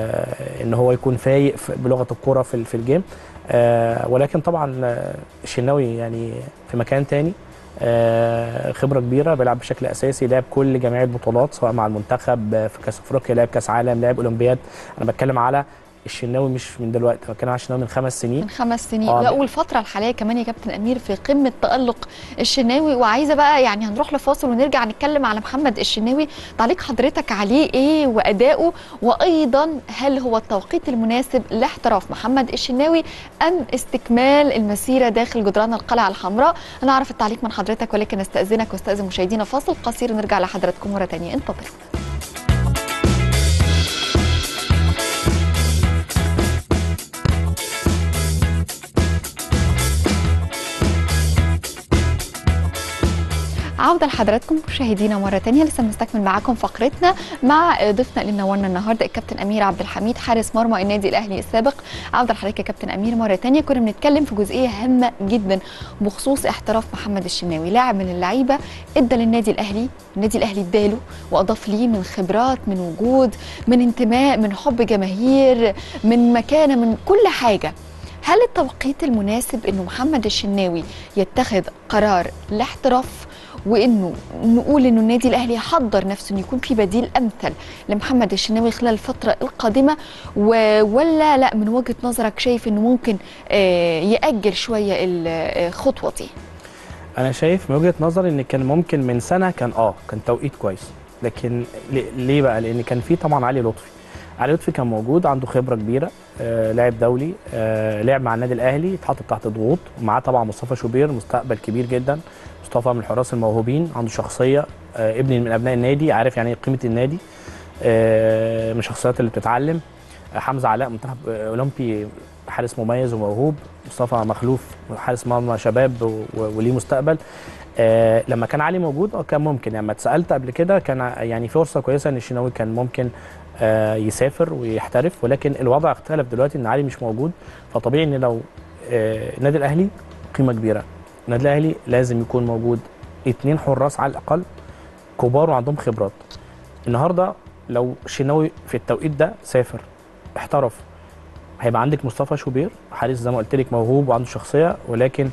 ان هو يكون فايق في- بلغه الكوره في في الجيم آه، ولكن طبعا آه، الشناوي يعني في مكان تاني آه، خبره كبيره بيلعب بشكل اساسي لعب كل جميع البطولات سواء مع المنتخب آه، في كاس افريقيا لعب كاس عالم لعب اولمبياد انا بتكلم على الشناوي مش من دلوقتي بتكلم على الشناوي من خمس سنين من خمس سنين آه، لا والفتره الحاليه كمان يا كابتن امير في قمه تالق الشناوي وعايزه بقى يعني هنروح لفاصل ونرجع نتكلم على محمد الشناوي تعليق حضرتك عليه ايه وادائه وايضا هل هو التوقيت المناسب لاحتراف محمد الشناوي ام استكمال المسيره داخل جدران القلعه الحمراء انا اعرف التعليق من حضرتك ولكن استاذنك واستاذن مشاهدينا فاصل قصير ونرجع لحضراتكم مره ثانيه انتظروا عودة لحضراتكم مشاهدينا مرة تانية لسه بنستكمل معاكم فقرتنا مع ضيفنا اللي منورنا النهاردة الكابتن أمير عبد الحميد حارس مرمى النادي الأهلي السابق عودة لحضرتك يا كابتن أمير مرة تانية كنا بنتكلم في جزئية هامة جدا بخصوص احتراف محمد الشناوي لاعب من اللعيبة ادى للنادي الأهلي النادي الأهلي اداله وأضاف ليه من خبرات من وجود من انتماء من حب جماهير من مكانة من كل حاجة هل التوقيت المناسب انه محمد الشناوي يتخذ قرار الاحتراف وانه نقول انه النادي الاهلي يحضر نفسه انه يكون في بديل امثل لمحمد الشناوي خلال الفتره القادمه و- ولا لا من وجهه نظرك شايف انه ممكن آه، ياجل شويه الخطوه دي انا شايف من وجهه نظري ان كان ممكن من سنه كان اه كان توقيت كويس لكن ليه- ليه بقى لان كان في طبعا علي لطفي علي لطفي كان موجود عنده خبره كبيره آه لاعب دولي آه لعب مع النادي الاهلي اتحط تحت ضغوط ومعاه طبعا مصطفى شوبير مستقبل كبير جدا مصطفى من الحراس الموهوبين عنده شخصيه آه ابن من ابناء النادي عارف يعني ايه قيمه النادي آه من الشخصيات اللي بتتعلم آه حمزه علاء منتخب آه، اولمبي حارس مميز وموهوب مصطفى مخلوف حارس مرمى شباب و- و- وليه مستقبل آه لما كان علي موجود اه كان ممكن يعني لما اتسالت قبل كده كان ع- يعني فرصه كويسه ان الشناوي كان ممكن آه يسافر ويحترف ولكن الوضع اختلف دلوقتي ان علي مش موجود فطبيعي ان لو آه النادي الاهلي قيمه كبيره النادي الاهلي لازم يكون موجود اتنين حراس على الاقل كبار وعندهم خبرات النهارده لو الشناوي في التوقيت ده سافر احترف هيبقى عندك مصطفى شوبير حارس زي ما قلت لك موهوب وعنده شخصيه ولكن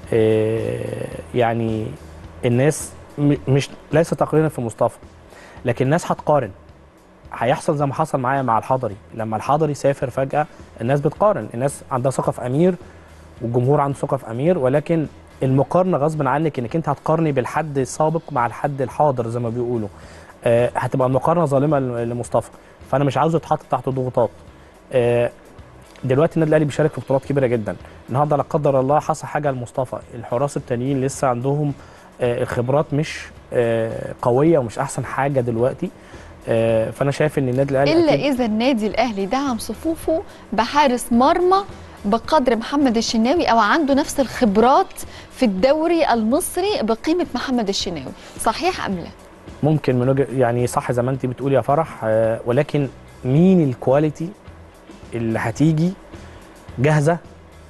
آه، يعني الناس م- مش ليس تقريرا في مصطفى لكن الناس هتقارن هيحصل زي ما حصل معايا مع الحضري لما الحضري سافر فجاه الناس بتقارن الناس عندها ثقه في امير والجمهور عنده ثقه في امير ولكن المقارنه غصب عنك انك انت هتقارني بالحد السابق مع الحد الحاضر زي ما بيقولوا آه، هتبقى المقارنه ظالمه ل- لمصطفى فانا مش عاوزه يتحط تحت ضغوطات آه، دلوقتي النادي الاهلي بيشارك في بطولات كبيره جدا النهارده لا قدر الله حصل حاجه لمصطفى الحراس التانيين لسه عندهم آه، الخبرات مش آه، قويه ومش احسن حاجه دلوقتي آه، فانا شايف ان النادي الاهلي الا أكيد اذا النادي الاهلي دعم صفوفه بحارس مرمى بقدر محمد الشناوي او عنده نفس الخبرات في الدوري المصري بقيمه محمد الشناوي صحيح ام لا ممكن من وجه يعني صح زي ما انت بتقولي يا فرح آه، ولكن مين الكواليتي اللي هتيجي جاهزه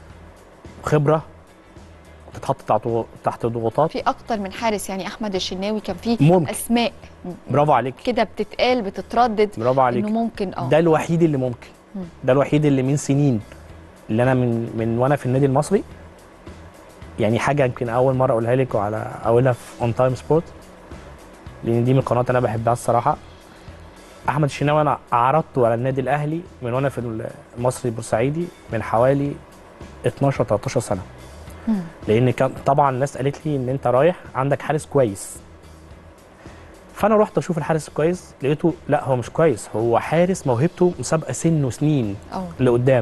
خبره وتتحط تحت تحت ضغوطات في اكتر من حارس يعني احمد الشناوي كان فيه ممكن. اسماء برافو عليك كده بتتقال بتتردد برافو عليك انه ممكن اه ده الوحيد اللي ممكن مم. ده الوحيد اللي من سنين اللي انا من من وانا في النادي المصري يعني حاجه يمكن اول مره اقولها لك وعلى اقولها في اون تايم سبورت لان دي من القنوات انا بحبها الصراحه احمد الشناوي انا عرضته على النادي الاهلي من وانا في المصري البورسعيدي من حوالي 12 13 سنه لان كان طبعا الناس قالت لي ان انت رايح عندك حارس كويس فانا رحت اشوف الحارس الكويس لقيته لا هو مش كويس هو حارس موهبته مسابقه سن وسنين أوه. لقدام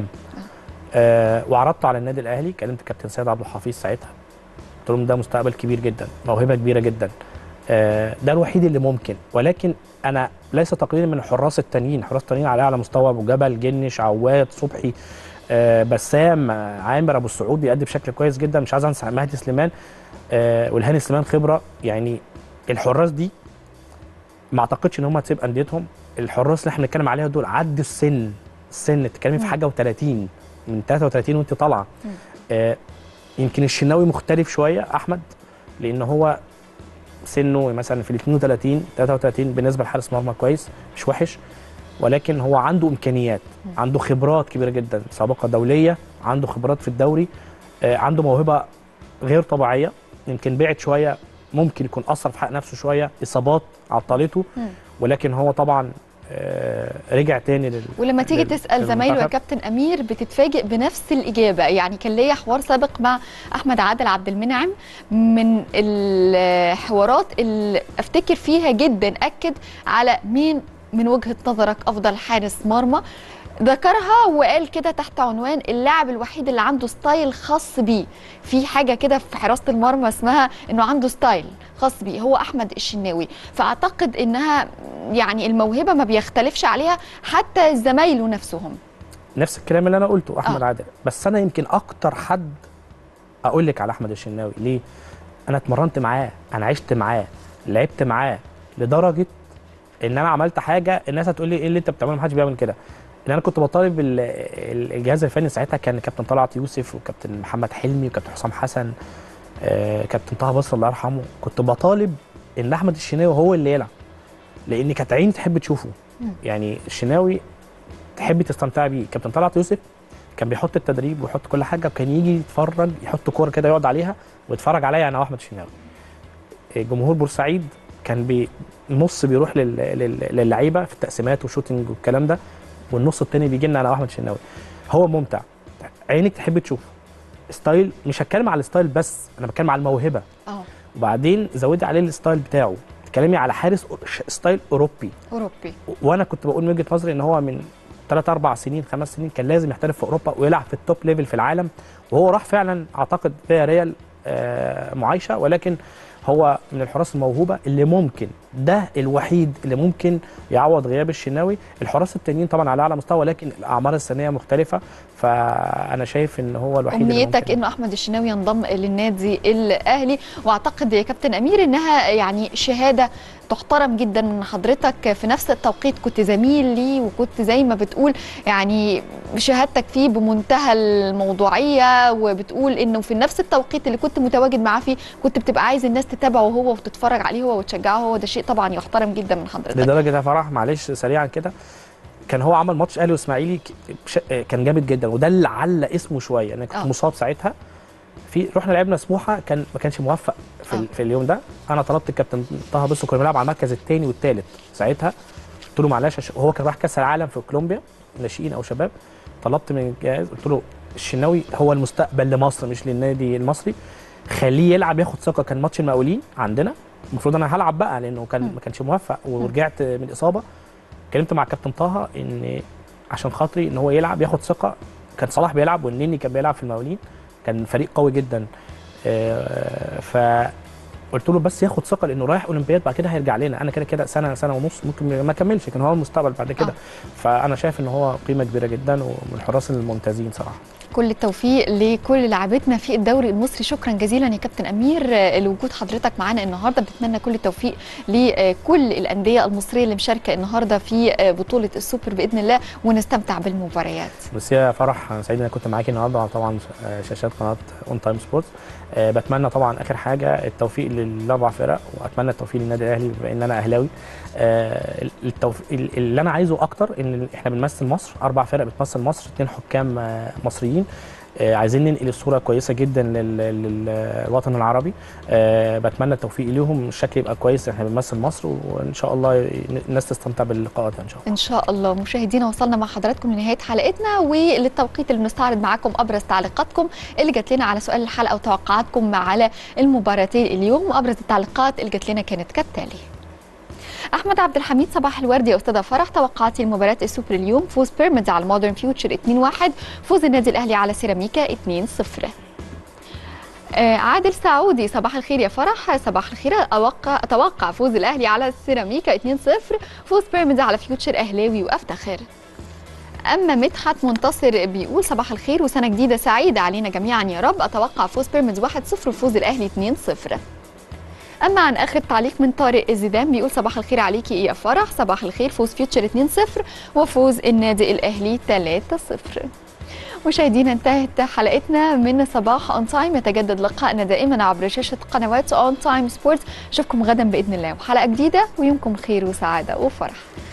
آه وعرضته على النادي الاهلي كلمت كابتن سيد عبد الحفيظ ساعتها قلت لهم ده مستقبل كبير جدا موهبه كبيره جدا آه ده الوحيد اللي ممكن ولكن انا ليس تقليلا من الحراس التانيين الحراس التانيين على اعلى مستوى ابو جبل جنش عواد صبحي آه بسام آه عامر ابو السعود بيأدي بشكل كويس جدا مش عايز انسى مهدي سليمان آه والهاني سليمان خبره يعني الحراس دي ما اعتقدش ان هم هتسيب انديتهم الحراس اللي احنا بنتكلم عليها دول عدوا السن السن بتتكلمي في مم. حاجه و30 من 33 وانت طالعه مم. آه يمكن الشناوي مختلف شويه احمد لان هو سنه مثلا في ال 32 33 بالنسبه لحارس مرمى كويس مش وحش ولكن هو عنده امكانيات عنده خبرات كبيره جدا سابقه دوليه عنده خبرات في الدوري آه عنده موهبه غير طبيعيه يمكن بعد شويه ممكن يكون اثر في حق نفسه شويه اصابات عطلته مم. ولكن هو طبعا آه رجع تاني لل ولما تيجي لل- تسال زمايله يا للمنتخب. كابتن امير بتتفاجئ بنفس الاجابه يعني كان ليا حوار سابق مع احمد عادل عبد المنعم من الحوارات اللي افتكر فيها جدا اكد على مين من وجهه نظرك افضل حارس مرمى ذكرها وقال كده تحت عنوان اللاعب الوحيد اللي عنده ستايل خاص بيه في حاجه كده في حراسه المرمى اسمها انه عنده ستايل خاص بيه هو احمد الشناوي فاعتقد انها يعني الموهبه ما بيختلفش عليها حتى زمايله نفسهم نفس الكلام اللي انا قلته احمد آه. عادل بس انا يمكن اكتر حد اقول لك على احمد الشناوي ليه انا اتمرنت معاه انا عشت معاه لعبت معاه لدرجه ان انا عملت حاجه الناس هتقول لي ايه اللي انت بتعمله محدش بيعمل كده ان انا كنت بطالب ال- ال- الجهاز الفني ساعتها كان كابتن طلعت يوسف وكابتن محمد حلمي وكابتن حسام حسن آه، كابتن طه بصر الله يرحمه كنت بطالب ان احمد الشناوي هو اللي يلعب لان كانت عيني تحب تشوفه مم. يعني الشناوي تحبي تستمتعي بيه كابتن طلعت يوسف كان بيحط التدريب ويحط كل حاجه وكان يجي يتفرج يحط كوره كده يقعد عليها ويتفرج عليا انا واحمد الشناوي جمهور بورسعيد كان بي نص بيروح لل- لل- للعيبه في التقسيمات وشوتنج والكلام ده والنص التاني بيجي لنا انا واحمد الشناوي هو ممتع عينك تحب تشوفه ستايل مش هتكلم على الستايل بس انا بتكلم على الموهبه اه وبعدين زودي عليه الستايل بتاعه تتكلمي على حارس ش- ستايل اوروبي اوروبي وانا كنت بقول من وجهه نظري ان هو من 3 4 سنين خمس سنين كان لازم يحترف في اوروبا ويلعب في التوب ليفل في العالم وهو راح فعلا اعتقد فيها ريال آه، معايشه ولكن هو من الحراس الموهوبه اللي ممكن ده الوحيد اللي ممكن يعوض غياب الشناوي الحراس التانيين طبعا على اعلى مستوى ولكن الاعمار السنيه مختلفه فانا شايف ان هو الوحيد اللي امنيتك ممكن انه احمد الشناوي ينضم للنادي الاهلي واعتقد يا كابتن امير انها يعني شهاده تحترم جدا من حضرتك في نفس التوقيت كنت زميل لي وكنت زي ما بتقول يعني شهادتك فيه بمنتهى الموضوعيه وبتقول انه في نفس التوقيت اللي كنت متواجد معاه فيه كنت بتبقى عايز الناس تتابعه هو وتتفرج عليه هو وتشجعه هو ده شيء طبعا يحترم جدا من حضرتك لدرجه يا فرح معلش سريعا كده كان هو عمل ماتش اهلي واسماعيلي ك- بش- آه، كان جامد جدا وده اللي علق اسمه شويه انا كنت آه. مصاب ساعتها في رحنا لعبنا سموحه كان ما كانش موفق في, ال- في اليوم ده انا طلبت الكابتن طه بص كنا بنلعب على المركز الثاني والثالث ساعتها قلت له معلش عشان- وهو كان راح كاس العالم في كولومبيا ناشئين او شباب طلبت من الجهاز قلت له الشناوي هو المستقبل لمصر مش للنادي المصري خليه يلعب ياخد ثقه كان ماتش المقاولين عندنا المفروض انا هلعب بقى لانه كان ما كانش موفق ورجعت من الاصابه اتكلمت مع الكابتن طه ان عشان خاطري ان هو يلعب ياخد ثقه كان صلاح بيلعب والنني كان بيلعب في المقاولين كان فريق قوي جدا آه، فقلت له بس ياخد ثقه لانه رايح اولمبياد بعد كده هيرجع لنا انا كده كده سنه سنه ونص ممكن ما كملش كان هو المستقبل بعد كده فانا شايف ان هو قيمه كبيره جدا ومن الحراس الممتازين صراحه كل التوفيق لكل لاعبتنا في الدوري المصري شكرا جزيلا يا كابتن امير آه، لوجود حضرتك معانا النهارده بنتمنى كل التوفيق لكل الانديه المصريه اللي مشاركه النهارده في آه، بطوله السوبر باذن الله ونستمتع بالمباريات بس يا فرح أنا سعيد ان انا كنت معاكي النهارده على طبعا آه، شاشات قناه اون تايم سبورتس آه، بتمنى طبعا اخر حاجه التوفيق للاربع فرق واتمنى التوفيق للنادي الاهلي بما ان انا اهلاوي آه، التوفيق اللي انا عايزه اكتر ان احنا بنمثل مصر اربع فرق بتمثل مصر اثنين حكام آه، مصريين آه، عايزين ننقل الصوره كويسه جدا لل- لل- للوطن العربي آه، بتمنى التوفيق ليهم الشكل يبقى كويس احنا بنمثل مصر وان شاء الله الناس تستمتع باللقاءات ان شاء الله ان شاء الله مشاهدينا وصلنا مع حضراتكم لنهايه حلقتنا وللتوقيت اللي بنستعرض معاكم ابرز تعليقاتكم اللي جات لنا على سؤال الحلقه وتوقعاتكم على المباراتين اليوم وابرز التعليقات اللي جات لنا كانت كالتالي احمد عبد الحميد صباح الورد يا استاذه فرح توقعاتي لمباراه السوبر اليوم فوز بيراميدز على مودرن فيوتشر 2-1 فوز النادي الاهلي على سيراميكا 2-0 آه، عادل سعودي صباح الخير يا فرح صباح الخير أوقع أتوقع فوز الأهلي على السيراميكا 2-0 فوز بيراميدز على فيوتشر أهلاوي وأفتخر أما مدحت منتصر بيقول صباح الخير وسنة جديدة سعيدة علينا جميعا يا رب أتوقع فوز بيراميدز 1-0 وفوز الأهلي 2-0 أما عن آخر تعليق من طارق الزيدان بيقول صباح الخير عليكي إيه يا فرح صباح الخير فوز فيوتشر 2-0 وفوز النادي الأهلي 3-0 مشاهدينا انتهت حلقتنا من صباح اون تايم يتجدد لقائنا دائما عبر شاشه قنوات اون تايم سبورتس اشوفكم غدا باذن الله وحلقه جديده ويومكم خير وسعاده وفرح